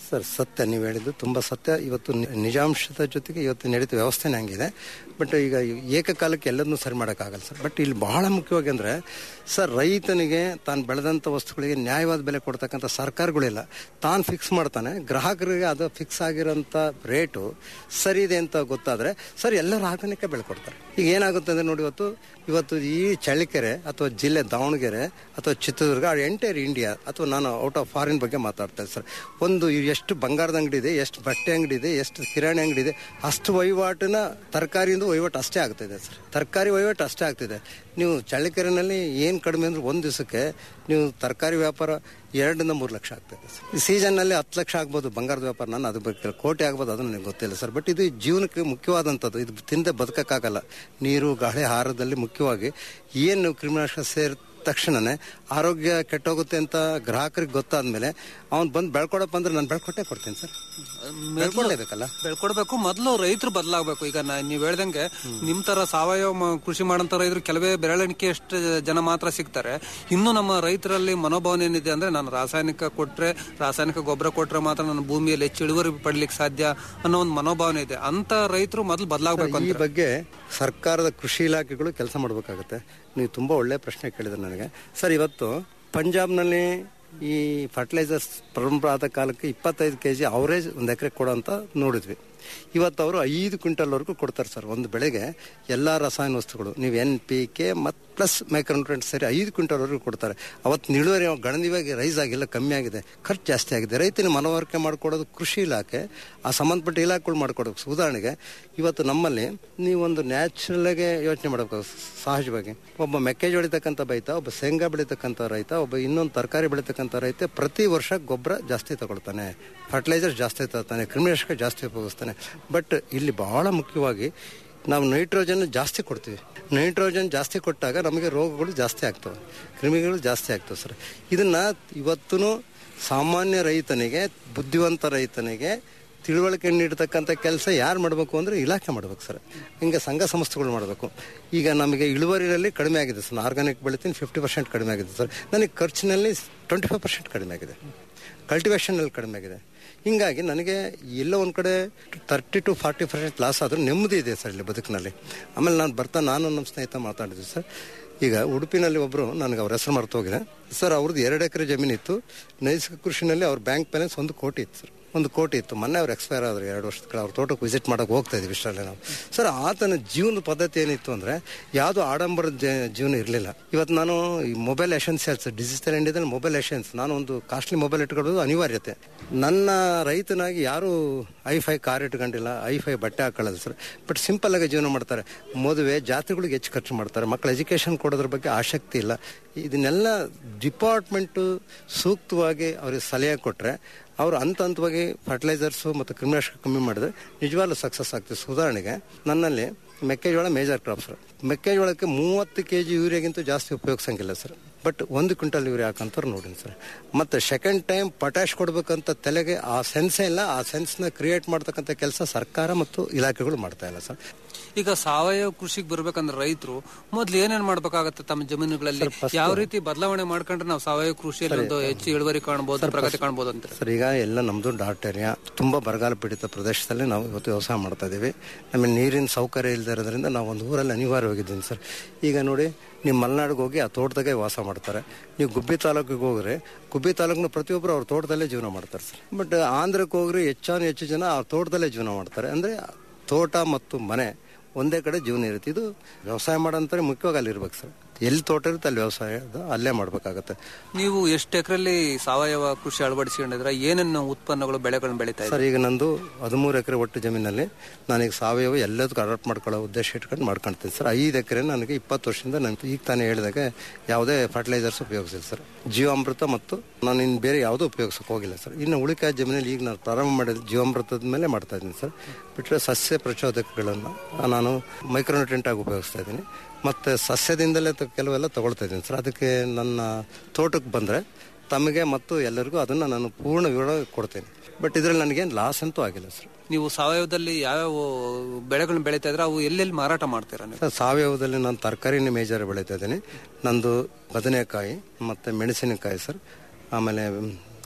ಸರ್ ಸತ್ಯ ನೀವು ಹೇಳಿದ್ದು ತುಂಬ ಸತ್ಯ ಇವತ್ತು ನಿ- ನಿಜಾಂಶದ ಜೊತೆಗೆ ಇವತ್ತು ನಡೀತ ವ್ಯವಸ್ಥೆನೇ ಹಂಗಿದೆ ಬಟ್ ಈಗ ಏಕಕಾಲಕ್ಕೆ ಎಲ್ಲದನ್ನೂ ಸರಿ ಮಾಡೋಕ್ಕಾಗಲ್ಲ ಸರ್ ಬಟ್ ಇಲ್ಲಿ ಬಹಳ ಮುಖ್ಯವಾಗಿ ಅಂದರೆ ಸರ್ ರೈತನಿಗೆ ತಾನು ಬೆಳೆದಂಥ ವಸ್ತುಗಳಿಗೆ ನ್ಯಾಯವಾದ ಬೆಲೆ ಕೊಡ್ತಕ್ಕಂಥ ಸರ್ಕಾರಗಳಿಲ್ಲ ತಾನು ಫಿಕ್ಸ್ ಮಾಡ್ತಾನೆ ಗ್ರಾಹಕರಿಗೆ ಅದು ಫಿಕ್ಸ್ ಆಗಿರೋಂಥ ರೇಟು ಸರಿ ಇದೆ ಅಂತ ಗೊತ್ತಾದರೆ ಸರ್ ಎಲ್ಲರೂ ಆರ್ಗಾನಿಕ್ ಬೆಳೆ ಕೊಡ್ತಾರೆ ಈಗ ಏನಾಗುತ್ತೆ ಅಂದರೆ ನೋಡಿ ಇವತ್ತು ಇವತ್ತು ಈ ಚಳ್ಳಕೆರೆ ಅಥವಾ ಜಿಲ್ಲೆ ದಾವಣಗೆರೆ ಅಥವಾ ಚಿತ್ರದುರ್ಗ ಎಂಟೈರ್ ಇಂಡಿಯಾ ಅಥವಾ ನಾನು ಔಟ್ ಆಫ್ ಫಾರಿನ್ ಬಗ್ಗೆ ಮಾತಾಡ್ತಾ ಇದ್ದೆ ಸರ್ ಒಂದು ಎಷ್ಟು ಬಂಗಾರದ ಅಂಗಡಿ ಇದೆ ಎಷ್ಟು ಬಟ್ಟೆ ಅಂಗಡಿ ಇದೆ ಎಷ್ಟು ಕಿರಾಣಿ ಅಂಗಡಿ ಇದೆ ಅಷ್ಟು ವಹಿವಾಟಿನ ತರಕಾರಿಯಿಂದ ವಹಿವಾಟು ಅಷ್ಟೇ ಆಗ್ತಿದೆ ಸರ್ ತರಕಾರಿ ವಹಿವಾಟು ಅಷ್ಟೇ ಆಗ್ತಿದೆ ನೀವು ಚಳ್ಳಕೆರೆನಲ್ಲಿ ಏನು ಕಡಿಮೆ ಅಂದ್ರೆ ಒಂದು ದಿವಸಕ್ಕೆ ನೀವು ತರಕಾರಿ ವ್ಯಾಪಾರ ಎರಡರಿಂದ ಮೂರು ಲಕ್ಷ ಆಗ್ತದೆ ಸರ್ ಈ ಸೀಸನ್ನಲ್ಲಿ ಹತ್ತು ಲಕ್ಷ ಆಗ್ಬೋದು ಬಂಗಾರದ ವ್ಯಾಪಾರ ನಾನು ಅದು ಬಗ್ಗೆ ಕೋಟಿ ಆಗ್ಬೋದು ಅದು ನನಗೆ ಗೊತ್ತಿಲ್ಲ ಸರ್ ಬಟ್ ಇದು ಜೀವನಕ್ಕೆ ಮುಖ್ಯವಾದಂಥದ್ದು ಇದು ತಿಂದೆ ಬದುಕಕ್ಕಾಗಲ್ಲ ನೀರು ಗಾಳಿ ಆಹಾರದಲ್ಲಿ ಮುಖ್ಯವಾಗಿ ಏನು ಕ್ರಿಮಿನಾಶಕ ಸೇರ್ ತಕ್ಷಣನೇ ಆರೋಗ್ಯ ಕೆಟ್ಟೋಗುತ್ತೆ ಅಂತ ಗ್ರಾಹಕರಿಗೆ ಗೊತ್ತಾದ್ಮೇಲೆ ಅವ್ನು ಬಂದು ಬೆಳ್ಕೊಡಪ್ಪ ಅಂದ್ರೆ ನಾನು ಬೆಳ್ಕೊಟ್ಟೆ ಕೊಡ್ತೀನಿ ಸರ್ ಬೆಳ್ಕೊಳ್ಳೇಬೇಕಲ್ಲ ಬೆಳ್ಕೊಡ್ಬೇಕು ಮೊದಲು ರೈತರು ಬದಲಾಗಬೇಕು ಈಗ ನಾ- ನೀವ್ ಹೇಳ್ದಂಗೆ ನಿಮ್ ತರ ಸಾವಯವ ಮ- ಕೃಷಿ ಮಾಡಂತ ರೈತರು ಕೆಲವೇ ಬೆರಳೆಣಿಕೆ ಅಷ್ಟು ಜನ ಮಾತ್ರ ಸಿಗ್ತಾರೆ ಇನ್ನು ನಮ್ಮ ರೈತರಲ್ಲಿ ಮನೋಭಾವನೆ ಏನಿದೆ ಅಂದ್ರೆ ನಾನು ರಾಸಾಯನಿಕ ಕೊಟ್ರೆ ರಾಸಾಯನಿಕ ಗೊಬ್ಬರ ಕೊಟ್ರೆ ಮಾತ್ರ ನನ್ನ ಭೂಮಿಯಲ್ಲಿ ಹೆಚ್ಚು ಇಳುವರಿ ಪಡ್ಲಿಕ್ಕೆ ಸಾಧ್ಯ ಅನ್ನೋ ಒಂದು ಮನೋಭಾವನೆ ಇದೆ ಅಂತ ರೈತರು ಮೊದಲು ಬದಲಾಗಬೇಕು ಈ ಅಂತ ಬಗ್ಗೆ ಸರ್ಕಾರದ ಕೃಷಿ ಇಲಾಖೆಗಳು ಕೆಲಸ ಮಾಡಬೇಕಾಗುತ್ತೆ ನೀವು ತುಂಬಾ ಒಳ್ಳೆ ಪ್ರಶ್ನೆ ಕೇಳಿದ್ರೆ ನನಗೆ ಸರ್ ಇವತ್ತು ಪಂಜಾಬ್ನಲ್ಲಿ ಈ ಫರ್ಟಿಲೈಸರ್ಸ್ ಪ್ರಾರಂಭ ಆದ ಕಾಲಕ್ಕೆ ಇಪ್ಪತ್ತೈದು ಕೆ ಜಿ ಅವರೇಜ್ ಒಂದು ಎಕರೆ ಕೊಡೋ ಅಂತ ನೋಡಿದ್ವಿ ಇವತ್ತು ಅವರು ಐದು ಕ್ವಿಂಟಲ್ವರೆಗೂ ಕೊಡ್ತಾರೆ ಸರ್ ಒಂದು ಬೆಳೆಗೆ ಎಲ್ಲ ರಸಾಯನ ವಸ್ತುಗಳು ನೀವು ಎನ್ ಪಿ ಕೆ ಮತ್ತು ಪ್ಲಸ್ ಮೈಕ್ರೋನ್ಯೂಟ್ರೆಂಟ್ ಸೇರಿ ಐದು ಕ್ವಿಂಟಲ್ವರೆಗೂ ಕೊಡ್ತಾರೆ ಅವತ್ತು ಇಳುವರಿ ಗಣನೀಯವಾಗಿ ರೈಸ್ ಆಗಿಲ್ಲ ಕಮ್ಮಿ ಆಗಿದೆ ಖರ್ಚು ಜಾಸ್ತಿ ಆಗಿದೆ ರೈತನ ಮನವರಿಕೆ ಮಾಡಿಕೊಡೋದು ಕೃಷಿ ಇಲಾಖೆ ಆ ಸಂಬಂಧಪಟ್ಟ ಇಲಾಖೆಗಳು ಮಾಡ್ಕೊಡಬೇಕು ಉದಾಹರಣೆಗೆ ಇವತ್ತು ನಮ್ಮಲ್ಲಿ ನೀವೊಂದು ನ್ಯಾಚುರಲ್ ಆಗಿ ಯೋಚನೆ ಮಾಡಬೇಕು ಸಹಜವಾಗಿ ಒಬ್ಬ ಮೆಕ್ಕೆಜೋಳ ಬೆಳೀತಕ್ಕಂಥ ರೈತ ಒಬ್ಬ ಶೇಂಗಾ ಬೆಳೀತಕ್ಕಂಥ ರೈತ ಒಬ್ಬ ಇನ್ನೊಂದು ತರಕಾರಿ ಬೆಳೀತಕ್ಕಂಥ ರೈತ ಪ್ರತಿ ವರ್ಷ ಗೊಬ್ಬರ ಜಾಸ್ತಿ ತಗೊಳ್ತಾನೆ ಫರ್ಟಿಲೈಸರ್ ಜಾಸ್ತಿ ತಗೊಳ್ತಾನೆ ಕ್ರಿಮಿನಾಶಕ ಜಾಸ್ತಿ ಉಪಯೋಗಿಸ್ತಾನೆ ಬಟ್ ಇಲ್ಲಿ ಬಹಳ ಮುಖ್ಯವಾಗಿ ನಾವು ನೈಟ್ರೋಜನ್ ಜಾಸ್ತಿ ಕೊಡ್ತೀವಿ ನೈಟ್ರೋಜನ್ ಜಾಸ್ತಿ ಕೊಟ್ಟಾಗ ನಮಗೆ ರೋಗಗಳು ಜಾಸ್ತಿ ಆಗ್ತವೆ ಕ್ರಿಮಿಗಳು ಜಾಸ್ತಿ ಆಗ್ತವೆ ಸರ್ ಇದನ್ನ ಇವತ್ತು ಸಾಮಾನ್ಯ ರೈತನಿಗೆ ಬುದ್ಧಿವಂತ ರೈತನಿಗೆ ತಿಳುವಳಿಕೆ ನೀಡತಕ್ಕಂಥ ಕೆಲಸ ಯಾರು ಮಾಡಬೇಕು ಅಂದರೆ ಇಲಾಖೆ ಮಾಡಬೇಕು ಸರ್ ಹಿಂಗೆ ಸಂಘ ಸಂಸ್ಥೆಗಳು ಮಾಡಬೇಕು ಈಗ ನಮಗೆ ಇಳುವರಿಯಲ್ಲಿ ಕಡಿಮೆ ಆಗಿದೆ ಸರ್ ಆರ್ಗಾನಿಕ್ ಬೆಳಿತೀನಿ ಫಿಫ್ಟಿ ಪರ್ಸೆಂಟ್ ಕಡಿಮೆ ಆಗಿದೆ ಸರ್ ನನಗೆ ಖರ್ಚಿನಲ್ಲಿ ಟ್ವೆಂಟಿ ಫೈವ್ ಪರ್ಸೆಂಟ್ ಕಡಿಮೆ ಆಗಿದೆ ಕಲ್ಟಿವೇಷನ್ನಲ್ಲಿ ಕಡಿಮೆ ಆಗಿದೆ ಹಿಂಗಾಗಿ ನನಗೆ ಎಲ್ಲೋ ಒಂದು ಕಡೆ thirty to forty percent loss ಆದರೂ ನೆಮ್ಮದಿ ಇದೆ ಸರ್ ಇಲ್ಲಿ ಬದುಕಿನಲ್ಲಿ ಆಮೇಲೆ ನಾನು ಬರ್ತಾ ನಾನು ನಮ್ಮ ಸ್ನೇಹಿತ ಮಾತಾಡಿದ್ವಿ ಸರ್ ಈಗ ಉಡುಪಿನಲ್ಲಿ ಒಬ್ಬರು ನನಗೆ ಅವ್ರ ಹೆಸರು ಮರೆತು ಹೋಗಿದೆ ಸರ್ ಅವ್ರದ್ದು ಎರಡು ಎಕರೆ ಜಮೀನಿತ್ತು ನೈಸರ್ಗಿಕ ಕೃಷಿನಲ್ಲಿ ಅವ್ರ ಬ್ಯಾಂಕ್ ಬ್ಯಾಲೆನ್ಸ್ ಒಂದು ಕೋಟಿ ಇತ್ತು ಸರ್ ಒಂದು ಕೋಟಿ ಇತ್ತು ಮೊನ್ನೆ ಅವ್ರು ಎಕ್ಸ್ಪೈರ್ ಆದ್ರು ಎರಡು ವರ್ಷದ ಕೆಳ ಅವ್ರ ತೋಟಕ್ಕೆ ವಿಸಿಟ್ ಮಾಡೋಕೆ ಹೋಗ್ತಾ ಇದ್ವಿ ಇಷ್ಟರಲ್ಲೇ ನಾವು ಸರ್ ಆತನ ಜೀವನದ ಪದ್ಧತಿ ಏನಿತ್ತು ಅಂದರೆ ಯಾವುದೋ ಆಡಂಬರದ ಜ- ಜೀವನ ಇರಲಿಲ್ಲ ಇವತ್ತು ನಾನು ಈ ಮೊಬೈಲ್ ಎಸೆನ್ಸಿಯಲ್ಸ್ ಡಿಜಿಟಲ್ ಇಂಡಿಯಾದಲ್ಲಿ ಮೊಬೈಲ್ ಎಸೆನ್ಸ್ ನಾನು ಒಂದು ಕಾಸ್ಟ್ಲಿ ಮೊಬೈಲ್ ಇಟ್ಕೊಳ್ಳೋದು ಅನಿವಾರ್ಯತೆ ನನ್ನ ರೈತನಾಗಿ ಯಾರು ಐ ಫೈ ಕಾರ್ ಇಟ್ಕೊಂಡಿಲ್ಲ ಐ ಫೈ ಬಟ್ಟೆ ಹಾಕೊಳ್ಳೋದು ಸರ್ ಬಟ್ ಸಿಂಪಲ್ ಆಗಿ ಜೀವನ ಮಾಡ್ತಾರೆ ಮದುವೆ ಜಾತ್ರೆಗಳಿಗೆ ಹೆಚ್ಚು ಖರ್ಚು ಮಾಡ್ತಾರೆ ಮಕ್ಕಳ ಎಜುಕೇಶನ್ ಕೊಡೋದ್ರ ಬಗ್ಗೆ ಆಸಕ್ತಿ ಇಲ್ಲ ಇದನ್ನೆಲ್ಲ ಡಿಪಾರ್ಟ್ಮೆಂಟು ಸೂಕ್ತವಾಗಿ ಅವ್ರಿಗೆ ಸಲಹೆ ಕೊಟ್ಟರೆ ಅವರು ಹಂತ ಹಂತವಾಗಿ ಫರ್ಟಿಲೈಸರ್ಸು ಮತ್ತು ಕ್ರಿಮಿನಾಶಕ ಕಮ್ಮಿ ಮಾಡಿದ್ರೆ ನಿಜವಾಗ್ಲೂ ಸಕ್ಸಸ್ ಆಗ್ತದೆ ಉದಾಹರಣೆಗೆ ನನ್ನಲ್ಲಿ ಮೆಕ್ಕೆಜೋಳ ಮೇಜರ್ ಕ್ರಾಪ್ ಸರ್ ಮೆಕ್ಕೆಜೋಳಕ್ಕೆ ಮೂವತ್ತು ಕೆ ಜಿ ಯೂರಿಯಾಗಿಂತೂ ಜಾಸ್ತಿ ಉಪಯೋಗಿಸಂಗಿಲ್ಲ ಸರ್ ಬಟ್ ಒಂದು ಕ್ವಿಂಟಲ್ ಯೂರಿಯಾ ಹಾಕಂತಾರೆ ನೋಡಿ ಸರ್ ಮತ್ತು ಸೆಕೆಂಡ್ ಟೈಮ್ ಪೊಟ್ಯಾಶ್ ಕೊಡ್ಬೇಕಂತ ತಲೆಗೆ ಆ ಸೆನ್ಸೇ ಇಲ್ಲ ಆ ಸೆನ್ಸ್ನ ಕ್ರಿಯೇಟ್ ಮಾಡ್ತಕ್ಕಂಥ ಕೆಲಸ ಸರ್ಕಾರ ಮತ್ತು ಇಲಾಖೆಗಳು ಮಾಡ್ತಾ ಇಲ್ಲ ಸರ್ ಈಗ ಸಾವಯವ ಕೃಷಿಗೆ ಬರ್ಬೇಕಂದ್ರೆ ರೈತರು ಮೊದ್ಲು ಏನೇನ್ ಮಾಡ್ಬೇಕಾಗತ್ತೆ ತಮ್ಮ ಜಮೀನುಗಳಲ್ಲಿ ಯಾವ ರೀತಿ ಬದಲಾವಣೆ ಮಾಡ್ಕೊಂಡ್ರೆ ನಾವು ಸಾವಯವ ಕೃಷಿಯಲ್ಲಿ ಒಂದು ಹೆಚ್ಚು ಇಳುವರಿ ಕಾಣಬಹುದು ಪ್ರಗತಿ ಕಾಣಬಹುದು ಅಂತ ಸರ್ ಈಗ ಎಲ್ಲ ನಮ್ಮದು ಡಾಟ್ ಏರಿಯಾ ತುಂಬ ಬರಗಾಲ ಪೀಡಿತ ಪ್ರದೇಶದಲ್ಲಿ ನಾವು ಇವತ್ತು ವ್ಯವಸಾಯ ಮಾಡ್ತಾ ಇದ್ದೀವಿ ನಮಗೆ ನೀರಿನ ಸೌಕರ್ಯ ಇಲ್ಲದೆ ಇರೋದ್ರಿಂದ ನಾವು ಒಂದು ಊರಲ್ಲಿ ಅನಿವಾರ್ಯ ಹೋಗಿದ್ದೀನಿ ಸರ್ ಈಗ ನೋಡಿ ನೀವು ಮಲೆನಾಡಿಗೆ ಹೋಗಿ ಆ ತೋಟದಾಗೆ ವಾಸ ಮಾಡ್ತಾರೆ ನೀವು ಗುಬ್ಬಿ ತಾಲೂಕಿಗೆ ಹೋಗ್ರೆ ಗುಬ್ಬಿ ತಾಲೂಕಿನ ಪ್ರತಿಯೊಬ್ಬರು ಅವ್ರ ತೋಟದಲ್ಲೇ ಜೀವನ ಮಾಡ್ತಾರೆ ಸರ್ ಬಟ್ ಆಂಧ್ರಕ್ಕೆ ಹೋಗ್ರಿ ಹೆಚ್ಚಾನು ಹೆಚ್ಚು ಜನ ಅವ್ರ ತೋಟದಲ್ಲೇ ಜೀವನ ಮಾಡ್ತಾರೆ ಅಂದರೆ ತೋಟ ಮತ್ತು ಮನೆ ಒಂದೇ ಕಡೆ ಜೀವನ ಇರುತ್ತೆ ಇದು ವ್ಯವಸಾಯ ಮಾಡೋಂತಾರೆ ಮುಖ್ಯವಾಗಿ ಅಲ್ಲಿ ಇರ್ಬೇಕು ಸರ್ ಎಲ್ಲಿ ತೋಟ ಇರುತ್ತೆ ಅಲ್ಲಿ ವ್ಯವಸಾಯ ಅದು ಅಲ್ಲೇ ಮಾಡಬೇಕಾಗತ್ತೆ ನೀವು ಎಷ್ಟು ಎಕರೆಲ್ಲಿ ಸಾವಯವ ಕೃಷಿ ಅಳವಡಿಸಿಕೊಂಡಿದ್ರೆ ಏನೇನು ಉತ್ಪನ್ನಗಳು ಬೆಳೆಗಳನ್ನ ಬೆಳೀತಾ ಸರ್ ಈಗ ನಂದು ಹದಿಮೂರು ಎಕರೆ ಒಟ್ಟು ಜಮೀನಲ್ಲಿ ನಾನೀಗ ಸಾವಯವ ಎಲ್ಲದಕ್ಕೂ ಅಡಾಪ್ಟ್ ಮಾಡ್ಕೊಳ್ಳೋ ಉದ್ದೇಶ ಇಟ್ಕೊಂಡು ಮಾಡ್ಕೊಳ್ತೀನಿ ಸರ್ ಐದು ಎಕರೆ ನನಗೆ ಇಪ್ಪತ್ತು ವರ್ಷದಿಂದ ನಾನು ಈಗ ತಾನೇ ಹೇಳಿದಾಗ ಯಾವುದೇ ಫರ್ಟಿಲೈಸರ್ಸ್ ಉಪಯೋಗಿಸಿಲ್ಲ ಸರ್ ಜೀವಾಮೃತ ಮತ್ತು ನಾನು ಇನ್ನು ಬೇರೆ ಯಾವುದೂ ಉಪಯೋಗಿಸೋಕೆ ಹೋಗಿಲ್ಲ ಸರ್ ಇನ್ನು ಉಳಿಕಾಯ ಜಮೀನಲ್ಲಿ ಈಗ ನಾನು ಪ್ರಾರಂಭ ಮಾಡಿದ ಜೀವಾಮೃತದ ಮೇಲೆ ಮಾಡ್ತಾ ಇದ್ದೀನಿ ಸರ್ ಬಿಟ್ಟರೆ ಸಸ್ಯ ಪ್ರಚೋದಕಗಳನ್ನು ನಾನು ಮೈಕ್ರೋನ್ಯೂಟ್ರೆಂಟ್ ಆಗಿ ಉಪಯೋಗಿಸ್ತಾ ಇದ್ದೀನಿ ಮತ್ತು ಸಸ್ಯದಿಂದಲೇ ತ- ಕೆಲವೆಲ್ಲ ತಗೊಳ್ತಾ ಇದ್ದೀನಿ ಸರ್ ಅದಕ್ಕೆ ನನ್ನ ತೋಟಕ್ಕೆ ಬಂದರೆ ತಮಗೆ ಮತ್ತು ಎಲ್ಲರಿಗೂ ಅದನ್ನು ನಾನು ಪೂರ್ಣ ವಿವರ ಕೊಡ್ತೇನೆ ಬಟ್ ಇದರಲ್ಲಿ ನನಗೇನು ಲಾಸ್ ಅಂತೂ ಆಗಿಲ್ಲ ಸರ್ ನೀವು ಸಾವಯವದಲ್ಲಿ ಯಾವ್ಯಾವ ಬೆಳೆಗಳನ್ನ ಬೆಳೀತಾ ಇದ್ರೆ ಅವು ಎಲ್ಲೆಲ್ಲಿ ಮಾರಾಟ ಮಾಡ್ತೀರಾ ನೀವು ಸರ್ ಸಾವಯವದಲ್ಲಿ ನಾನು ತರಕಾರಿನೇ ಮೇಜರ್ ಬೆಳೀತಾ ಇದ್ದೀನಿ ನಂದು ಬದನೆಕಾಯಿ ಮತ್ತು ಮೆಣಸಿನಕಾಯಿ ಸರ್ ಆಮೇಲೆ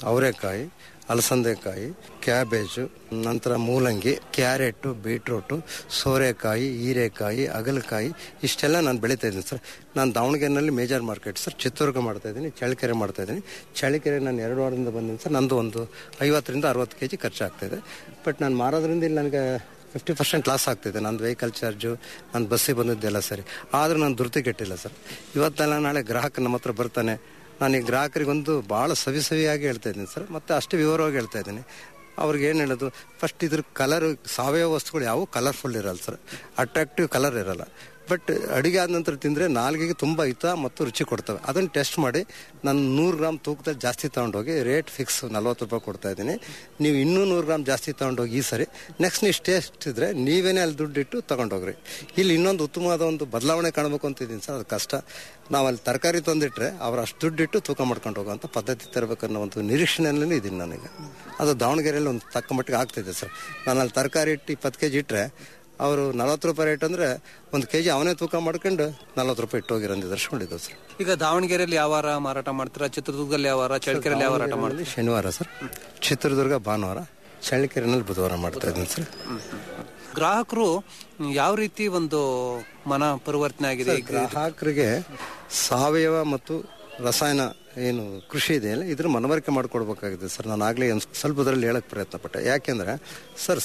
ಅವರೆಕಾಯಿ ಅಲಸಂದೆಕಾಯಿ ಕ್ಯಾಬೇಜು ನಂತರ ಮೂಲಂಗಿ ಕ್ಯಾರೆಟ್ ಬೀಟ್ರೂಟು ಸೋರೆಕಾಯಿ ಹೀರೆಕಾಯಿ ಅಗಲಕಾಯಿ ಇಷ್ಟೆಲ್ಲ ನಾನು ಬೆಳೀತಾ ಇದ್ದೀನಿ ಸರ್ ನಾನು ದಾವಣಗೆರೆನಲ್ಲಿ ಮೇಜರ್ ಮಾರ್ಕೆಟ್ ಸರ್ ಚಿತ್ರದುರ್ಗ ಮಾಡ್ತಾ ಇದ್ದೀನಿ ಚಳ್ಳಕೆರೆ ಮಾಡ್ತಾ ಇದ್ದೀನಿ ಚಳ್ಳಕೆರೆ ನಾನು ಎರಡು ವಾರದಿಂದ ಬಂದಿದ್ದೀನಿ ಸರ್ ನಂದು ಒಂದು ಐವತ್ತರಿಂದ ಅರವತ್ತು ಕೆ ಜಿ ಖರ್ಚಾಗ್ತಾಯಿದೆ ಬಟ್ ನಾನು ಮಾರೋದ್ರಿಂದ ಇಲ್ಲಿ ನನಗೆ ಫಿಫ್ಟಿ ಪರ್ಸೆಂಟ್ ಲಾಸ್ ಆಗ್ತಿದೆ ನಂದು ವೆಹಿಕಲ್ ಚಾರ್ಜು ನಾನು ಬಸ್ಸಿಗೆ ಬಂದಿದ್ದೆಲ್ಲ ಸರಿ ಆದರೂ ನಾನು ಧೃತಿ ಕೆಟ್ಟಿಲ್ಲ ಸರ್ ಇವತ್ತೆಲ್ಲ ನಾಳೆ ಗ್ರಾಹಕ ನಮ್ಮ ಹತ್ರ ಬರ್ತಾನೆ ನಾನು ಈ ಗ್ರಾಹಕರಿಗೊಂದು ಭಾಳ ಸವಿ ಸವಿಯಾಗಿ ಹೇಳ್ತಾ ಇದ್ದೀನಿ ಸರ್ ಮತ್ತು ಅಷ್ಟು ವಿವರವಾಗಿ ಹೇಳ್ತಾ ಇದ್ದೀನಿ ಅವ್ರಿಗೆ ಏನು ಹೇಳೋದು ಫಸ್ಟ್ ಇದ್ರ ಕಲರ್ ಸಾವಯವ ವಸ್ತುಗಳು ಯಾವ ಕಲರ್ಫುಲ್ ಇರಲ್ಲ ಸರ್ ಅಟ್ರಾಕ್ಟಿವ್ ಕಲರ್ ಇರಲ್ಲ ಬಟ್ ಅಡುಗೆ ಆದ ನಂತರ ತಿಂದರೆ ನಾಲ್ಗೆಗೆ ತುಂಬ ಹಿತ ಮತ್ತು ರುಚಿ ಕೊಡ್ತವೆ ಅದನ್ನು ಟೆಸ್ಟ್ ಮಾಡಿ ನಾನು ನೂರು ಗ್ರಾಮ್ ತೂಕದಲ್ಲಿ ಜಾಸ್ತಿ ತೊಗೊಂಡೋಗಿ ರೇಟ್ ಫಿಕ್ಸ್ ನಲ್ವತ್ತು ರೂಪಾಯಿ ಕೊಡ್ತಾ ಇದ್ದೀನಿ ನೀವು ಇನ್ನೂ ನೂರು ಗ್ರಾಮ್ ಜಾಸ್ತಿ ತೊಗೊಂಡೋಗಿ ಈ ಸರಿ ನೆಕ್ಸ್ಟ್ ನೀವು ಟೇಸ್ಟ್ ಇದ್ರೆ ನೀವೇನೇ ಅಲ್ಲಿ ದುಡ್ಡಿಟ್ಟು ತೊಗೊಂಡೋಗ್ರಿ ಇಲ್ಲಿ ಇನ್ನೊಂದು ಉತ್ತಮವಾದ ಒಂದು ಬದಲಾವಣೆ ಕಾಣಬೇಕು ಅಂತಿದ್ದೀನಿ ಸರ್ ಅದು ಕಷ್ಟ ನಾವು ಅಲ್ಲಿ ತರಕಾರಿ ತಂದಿಟ್ರೆ ಅವ್ರು ಅಷ್ಟು ದುಡ್ಡಿಟ್ಟು ತೂಕ ಮಾಡ್ಕೊಂಡು ಹೋಗೋಂಥ ಪದ್ಧತಿ ತರಬೇಕನ್ನೋ ಒಂದು ನಿರೀಕ್ಷಣೆಯಲ್ಲಿ ಇದ್ದೀನಿ ನನಗೆ ಅದು ದಾವಣಗೆರೆಯಲ್ಲಿ ಒಂದು ತಕ್ಕ ಮಟ್ಟಿಗೆ ಆಗ್ತಿದೆ ಸರ್ ನಾನು ಅಲ್ಲಿ ತರಕಾರಿ ಇಟ್ಟು ಇಪ್ಪತ್ತು ಕೆ ಜಿ ಇಟ್ಟರೆ ಅವರು ನಲವತ್ತು ರೂಪಾಯಿ ರೇಟ್ ಅಂದರೆ ಒಂದು ಕೆ ಜಿ ಅವನೇ ತೂಕ ಮಾಡ್ಕೊಂಡು ನಲ್ವತ್ತು ರೂಪಾಯಿ ಇಟ್ಟು ಹೋಗಿರೋ ನಿದರ್ಶನ ಸರ್ ಈಗ ದಾವಣಗೆರೆಯಲ್ಲಿ ಯಾವ ವಾರ ಮಾರಾಟ ಮಾಡ್ತೀರಾ ಚಿತ್ರದುರ್ಗದಲ್ಲಿ ಯಾವ ವಾರ ಚಳ್ಳಕೆರೆಯಲ್ಲಿ ಯಾವ ಮಾರಾಟ ಮಾಡ್ತೀರಾ ದಾವಣಗೆರೆಯಲ್ಲಿ ಶನಿವಾರ ಸರ್ ಚಿತ್ರದುರ್ಗ ಭಾನುವಾರ ಚಳ್ಳಕೆರೆನಲ್ಲಿ ಬುಧವಾರ ಮಾಡ್ತಾ ಇದ್ದೀನಿ ಸರ್ ಗ್ರಾಹಕರು ಯಾವ ರೀತಿ ಒಂದು ಮನ ಪರಿವರ್ತನೆ ಆಗಿದೆ ಈಗ ಗ್ರಾಹಕರಿಗೆ ಸಾವಯವ ಮತ್ತು ರಸಾಯನ ಏನು ಕೃಷಿ ಇದೆಯಲ್ಲ ಇದ್ರ ಮನವರಿಕೆ ಮಾಡಿಕೊಡ್ಬೇಕಾಗಿದೆ ಸರ್ ನಾನು ಆಗಲೇ ಒಂದು ಸ್ವಲ್ಪದ್ರಲ್ಲಿ ಹೇಳಕ್ ಪ್ರಯತ್ನ ಪಟ್ಟೆ ಯಾಕೆಂದ್ರೆ ಸರ್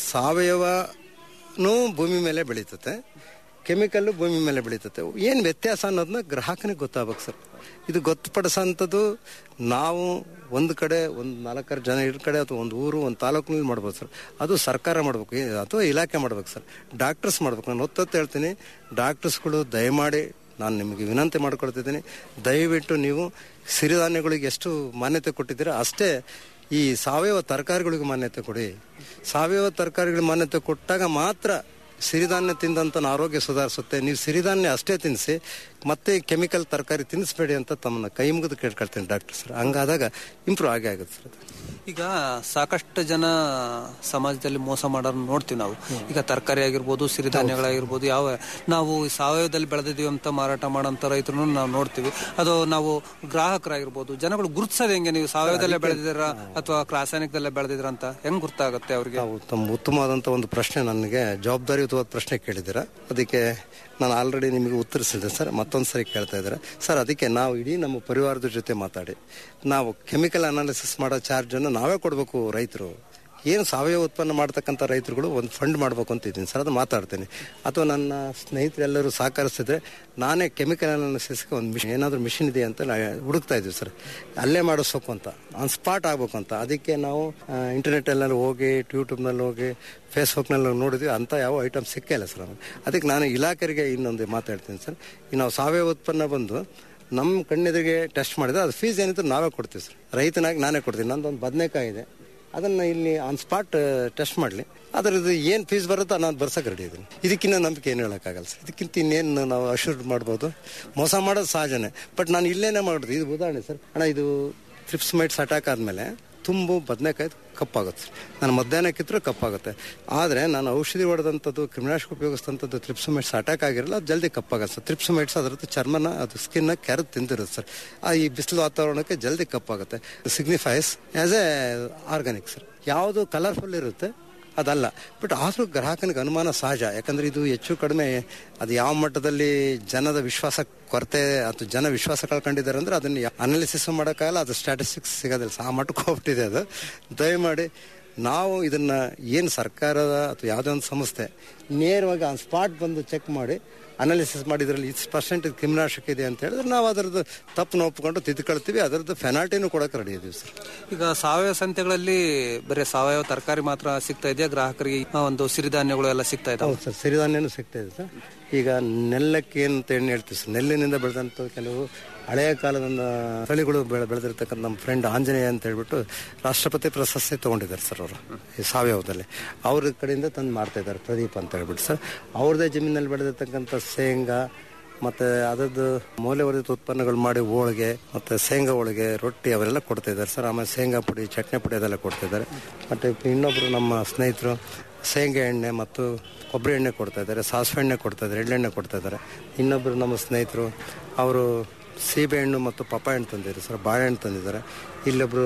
ಸಾವಯವನೂ ಭೂಮಿ ಮೇಲೆ ಬೆಳೀತತೆ ಕೆಮಿಕಲ್ಲು ಭೂಮಿ ಮೇಲೆ ಬೆಳೀತತೆ ಏನು ವ್ಯತ್ಯಾಸ ಅನ್ನೋದನ್ನ ಗ್ರಾಹಕನಿಗೆ ಗೊತ್ತಾಗಬೇಕು ಸರ್ ಇದು ಗೊತ್ತುಪಡಿಸೋಂಥದ್ದು ನಾವು ಒಂದು ಕಡೆ ಒಂದು ನಾಲ್ಕಾರು ಜನ ಇರೋ ಕಡೆ ಅಥವಾ ಒಂದು ಊರು ಒಂದು ತಾಲೂಕಿನಲ್ಲಿ ಮಾಡ್ಬೋದು ಸರ್ ಅದು ಸರ್ಕಾರ ಮಾಡಬೇಕು ಅಥವಾ ಇಲಾಖೆ ಮಾಡ್ಬೇಕು ಸರ್ ಡಾಕ್ಟರ್ಸ್ ಮಾಡ್ಬೇಕು ನಾನು ಹೊತ್ತೊತ್ತು ಹೇಳ್ತೀನಿ ಡಾಕ್ಟರ್ಸ್ಗಳು ದಯಮಾಡಿ ನಾನು ನಿಮಗೆ ವಿನಂತಿ ಮಾಡ್ಕೊಳ್ತಿದ್ದೀನಿ ದಯವಿಟ್ಟು ನೀವು ಸಿರಿಧಾನ್ಯಗಳಿಗೆ ಎಷ್ಟು ಮಾನ್ಯತೆ ಕೊಟ್ಟಿದ್ದೀರಾ ಅಷ್ಟೇ ಈ ಸಾವಯವ ತರಕಾರಿಗಳಿಗೆ ಮಾನ್ಯತೆ ಕೊಡಿ ಸಾವಯವ ತರಕಾರಿಗಳಿಗೆ ಮಾನ್ಯತೆ ಕೊಟ್ಟಾಗ ಮಾತ್ರ ಸಿರಿಧಾನ್ಯ ತಿಂದಂತ ಆರೋಗ್ಯ ಸುಧಾರಿಸುತ್ತೆ ನೀವು ಸಿರಿಧಾನ್ಯ ಅಷ್ಟೇ ತಿನ್ನಿಸಿ ಮತ್ತೆ ಕೆಮಿಕಲ್ ತರಕಾರಿ ತಿನ್ನಿಸ್ಬೇಡಿ ಅಂತ ತಮ್ಮನ್ನ ಕೈ ಮುಗಿದು ಕೇಳ್ಕೊಳ್ತೀನಿ ಡಾಕ್ಟರ್ ಸರ್ ಹಂಗಾದಾಗ ಇಂಪ್ರೂವ್ ಆಗೇ ಆಗುತ್ತೆ ಸರ್ ಅದು. ಈಗ ಸಾಕಷ್ಟು ಜನ ಸಮಾಜದಲ್ಲಿ ಮೋಸ ಮಾಡೋರು ನೋಡ್ತೀವಿ ನಾವು ಈಗ ತರಕಾರಿ ಆಗಿರ್ಬೋದು ಸಿರಿಧಾನ್ಯಗಳಾಗಿರ್ಬೋದು ಯಾವ ನಾವು ಈ ಸಾವಯವದಲ್ಲಿ ಬೆಳೆದಿದೀವಿ ಅಂತ ಮಾರಾಟ ಮಾಡೋಂಥ ರೈತರನ್ನು ನಾವು ನೋಡ್ತೀವಿ ಅದು ನಾವು ಗ್ರಾಹಕರಾಗಿರ್ಬೋದು ಜನಗಳು ಗುರುತಿಸೋದು ಹೆಂಗೆ ನೀವು ಸಾವಯವದಲ್ಲೇ ಬೆಳೆದಿದ್ದೀರಾ ಅಥವಾ ರಾಸಾಯನಿಕದಲ್ಲೇ ಬೆಳೆದಿದ್ದೀರಾ ಅಂತ ಹೆಂಗ್ ಗುರ್ತಾಗುತ್ತೆ ಅವ್ರಿಗೆ ತಾವು ತಮ್ಮ ಉತ್ತಮವಾದಂಥ ಒಂದು ಪ್ರಶ್ನೆ ನನಗೆ ಜವಾಬ್ದಾರಿಯುತವಾದ ಪ್ರಶ್ನೆ ಕೇಳಿದ್ದೀರಾ ಅದಕ್ಕೆ ನಾನು ಆಲ್ರೆಡಿ ನಿಮಗೆ ಉತ್ತರಿಸಿದೆ ಸರ್ ಮತ್ತೊಂದು ಸರಿ ಕೇಳ್ತಾ ಇದ್ದಾರೆ ಸರ್ ಅದಕ್ಕೆ ನಾವು ಇಡೀ ನಮ್ಮ ಪರಿವಾರದ ಜೊತೆ ಮಾತಾಡಿ ನಾವು ಕೆಮಿಕಲ್ ಅನಾಲಿಸಿಸ್ ಮಾಡೋ ಚಾರ್ಜನ್ನು ನಾವೇ ಕೊಡಬೇಕು ರೈತರು ಏನು ಸಾವಯವ ಉತ್ಪನ್ನ ಮಾಡ್ತಕ್ಕಂಥ ರೈತರುಗಳು ಒಂದು ಫಂಡ್ ಮಾಡಬೇಕು ಅಂತ ಇದ್ದೀನಿ ಸರ್ ಅದು ಮಾತಾಡ್ತೀನಿ ಅಥವಾ ನನ್ನ ಸ್ನೇಹಿತರೆಲ್ಲರೂ ಸಹಕರಿಸಿದ್ರೆ ನಾನೇ ಕೆಮಿಕಲ್ ಅನಾಲಿಸಿಸ್ಗೆ ಒಂದು ಮಿಷನ್ ಏನಾದರೂ ಮಿಷಿನ್ ಇದೆ ಅಂತ ನಾ ಹುಡುಕ್ತಾ ಇದ್ದೀವಿ ಸರ್ ಅಲ್ಲೇ ಮಾಡಿಸ್ಬೇಕು ಅಂತ ಆನ್ ಸ್ಪಾಟ್ ಆಗ್ಬೇಕು ಅಂತ ಅದಕ್ಕೆ ನಾವು ಇಂಟರ್ನೆಟ್ಟಲ್ಲಿ ಹೋಗಿ ಯೂಟ್ಯೂಬ್ನಲ್ಲಿ ಹೋಗಿ ಫೇಸ್ಬುಕ್ನಲ್ಲಿ ನೋಡಿದ್ವಿ ಅಂತ ಯಾವ ಐಟಮ್ ಸಿಕ್ಕೇ ಇಲ್ಲ ಸರ್ ನಮಗೆ ಅದಕ್ಕೆ ನಾನು ಇಲಾಖೆಗೆ ಇನ್ನೊಂದು ಮಾತಾಡ್ತೀನಿ ಸರ್ ಈ ನಾವು ಸಾವಯವ ಉತ್ಪನ್ನ ಬಂದು ನಮ್ಮ ಕಣ್ಣೆದುರಿಗೆ ಟೆಸ್ಟ್ ಮಾಡಿದ್ರೆ ಅದು ಫೀಸ್ ಏನಿದ್ರು ನಾವೇ ಕೊಡ್ತೀವಿ ಸರ್ ರೈತನಾಗಿ ನಾನೇ ಕೊಡ್ತೀನಿ ನಂದೊಂದು ಬದನೆಕಾಯಿ ಇದೆ ಅದನ್ನ ಇಲ್ಲಿ ಆನ್ ಸ್ಪಾಟ್ ಟೆಸ್ಟ್ ಮಾಡಲಿ ಅದರದ್ದು ಏನು ಫೀಸ್ ಬರುತ್ತೋ ನಾನು ಬರ್ಸಕ್ಕೆ ರೆಡಿ ಇದ್ದೀನಿ ಇದಕ್ಕಿಂತ ನಂಬಿಕೆ ಏನು ಹೇಳೋಕ್ಕಾಗಲ್ಲ ಸರ್ ಇದಕ್ಕಿಂತ ಇನ್ನೇನು ನಾವು ಅಶ್ಯೂರ್ ಮಾಡ್ಬೋದು ಮೋಸ ಮಾಡೋದು ಸಹಜನೇ ಬಟ್ ನಾನು ಇಲ್ಲೇನೇ ಮಾಡೋದು ಇದು ಉದಾಹರಣೆ ಸರ್ ಅಣ್ಣ ಇದು ಟ್ರಿಪ್ಸ್ ಮೈಟ್ಸ್ ಅಟ್ಯಾಕ್ ಆದಮೇಲೆ ತುಂಬು ಬದನೆಕಾಯಿ ಕಪ್ಪಾಗುತ್ತೆ ಸರ್ ನಾನು ಮಧ್ಯಾಹ್ನ ಕಿತ್ತರೂ ಕಪ್ಪಾಗುತ್ತೆ ಆದರೆ ನಾನು ಔಷಧಿ ಹೊಡೆದಂಥದ್ದು ಕ್ರಿಮಿನಾಶಕ ಉಪಯೋಗಿಸಿದಂಥದ್ದು ಟ್ರಿಪ್ಸೊಮೈಟ್ಸ್ ಅಟ್ಯಾಕ್ ಆಗಿರಲ್ಲ ಅದು ಜಲ್ದಿ ಕಪ್ಪಾಗುತ್ತೆ ಸರ್ ಟ್ರಿಪ್ಸೊಮೈಟ್ಸ್ ಅದರದ್ದು ಚರ್ಮನ ಅದು ಸ್ಕಿನ್ನ ಕೆರೆದು ತಿಂದಿರುತ್ತೆ ಸರ್ ಆ ಈ ಬಿಸಿಲು ವಾತಾವರಣಕ್ಕೆ ಜಲ್ದಿ ಕಪ್ಪಾಗುತ್ತೆ signifies as a organic sir ಯಾವುದು ಕಲರ್ಫುಲ್ ಇರುತ್ತೆ ಅದಲ್ಲ ಬಟ್ ಆದರೂ ಗ್ರಾಹಕನಿಗೆ ಅನುಮಾನ ಸಹಜ ಯಾಕಂದ್ರೆ ಇದು ಹೆಚ್ಚು ಕಡಿಮೆ ಅದು ಯಾವ ಮಟ್ಟದಲ್ಲಿ ಜನದ ವಿಶ್ವಾಸ ಕೊರತೆ ಅಥವಾ ಜನ ವಿಶ್ವಾಸ ಕಳ್ಕೊಂಡಿದ್ದಾರೆ ಅಂದ್ರೆ ಅದನ್ನ ಅನಾಲಿಸಿಸ್ ಮಾಡೋಕ್ಕಾಗಲ್ಲ ಅದು ಸ್ಟ್ಯಾಟಿಸ್ಟಿಕ್ಸ್ ಸಿಗೋದಿಲ್ಲ ಸಹ ಆ ಮಟ್ಟಕ್ಕೆ ಹೋಗ್ಬಿಟ್ಟಿದೆ ಅದು ದಯಮಾಡಿ ನಾವು ಇದನ್ನ ಏನು ಸರ್ಕಾರದ ಅಥವಾ ಯಾವುದೇ ಒಂದು ಸಂಸ್ಥೆ ನೇರವಾಗಿ ಆನ್ ಸ್ಪಾಟ್ ಬಂದು ಚೆಕ್ ಮಾಡಿ ಅನಾಲಿಸಿಸ್ ಮಾಡಿದ್ರಲ್ಲಿ ಇಷ್ಟು ಪರ್ಸೆಂಟ್ ಕ್ರಿಮಿನಾಶಕ ಇದೆ ಅಂತ ಹೇಳಿದ್ರೆ ನಾವು ಅದರದ್ದು ತಪ್ಪು ಒಪ್ಕೊಂಡು ತಿದ್ಕೊಳ್ತೀವಿ ಅದರದ್ದು ಫೆನಾಲ್ಟಿನೂ ಕೊಡಕ್ಕೆ ರೆಡಿ ಇದೀವಿ ಸರ್ ಈಗ ಸಾವಯವ ಸಂತೆಗಳಲ್ಲಿ ಬರೀ ಸಾವಯವ ತರಕಾರಿ ಮಾತ್ರ ಸಿಗ್ತಾ ಇದೆಯಾ ಗ್ರಾಹಕರಿಗೆ ಆ ಒಂದು ಸಿರಿಧಾನ್ಯಗಳು ಎಲ್ಲ ಸಿಗ್ತಾ ಇದಾವೆ ಹೌದು ಸರ್ ಸಿರಿಧಾನ್ಯನೂ ಸಿಗ್ತಾ ಇದೆ ಸರ್ ಈಗ ನೆಲ್ಲಕ್ಕೆ ಅಂತ ಏನು ಹೇಳ್ತೀವಿ ಸರ್ ನೆಲ್ಲಿನಿಂದ ಬೆಳೆದಂಥ ಕೆಲವು ಹಳೆಯ ಕಾಲದ ತಳಿಗಳು ಬೆಳೆ ಬೆಳೆದಿರ್ತಕ್ಕಂಥ ನಮ್ಮ ಫ್ರೆಂಡ್ ಆಂಜನೇಯ ಅಂತ ಹೇಳ್ಬಿಟ್ಟು ರಾಷ್ಟ್ರಪತಿ ಪ್ರಶಸ್ತಿ ತಗೊಂಡಿದ್ದಾರೆ ಸರ್ ಅವರು ಈ ಸಾವಯವದಲ್ಲಿ ಅವ್ರ ಕಡೆಯಿಂದ ತಂದು ಮಾಡ್ತಾ ಇದ್ದಾರೆ ಪ್ರದೀಪ್ ಅಂತ ಹೇಳ್ಬಿಟ್ಟು ಸರ್ ಅವ್ರದ್ದೇ ಜಮೀನಲ್ಲಿ ಬೆಳೆದಿರ್ತಕ್ಕಂಥ ಶೇಂಗಾ ಮತ್ತೆ ಅದರದ್ದು ಮೌಲ್ಯವರ್ಧಿತ ಉತ್ಪನ್ನಗಳು ಮಾಡಿ ಹೋಳಿಗೆ ಮತ್ತೆ ಶೇಂಗಾ ಹೋಳಿಗೆ ರೊಟ್ಟಿ ಅವೆಲ್ಲ ಕೊಡ್ತಾ ಇದ್ದಾರೆ ಸರ್ ಆಮೇಲೆ ಶೇಂಗಾ ಪುಡಿ ಚಟ್ನಿ ಪುಡಿ ಅದೆಲ್ಲ ಕೊಡ್ತಾ ಇದ್ದಾರೆ ಮತ್ತೆ ಇನ್ನೊಬ್ರು ನಮ್ಮ ಸ್ನೇಹಿತರು ಶೇಂಗಾ ಎಣ್ಣೆ ಮತ್ತು ಕೊಬ್ಬರಿ ಎಣ್ಣೆ ಕೊಡ್ತಾ ಇದ್ದಾರೆ ಸಾಸಿವೆ ಎಣ್ಣೆ ಕೊಡ್ತಾ ಇದ್ದಾರೆ ಎಳ್ಳೆಣ್ಣೆ ಕೊಡ್ತಾ ಇದ್ದಾರೆ ಇನ್ನೊಬ್ಬರು ನಮ್ಮ ಸ್ನೇಹಿತರು ಅವರು ಸೀಬೆ ಹಣ್ಣು ಮತ್ತು ಪಪ್ಪಾಯ ಹಣ್ಣು ತಂದಿದ್ದಾರೆ ಸರ್ ಬಾಳೆಹಣ್ಣು ತಂದಿದ್ದಾರೆ ಇಲ್ಲೊಬ್ರು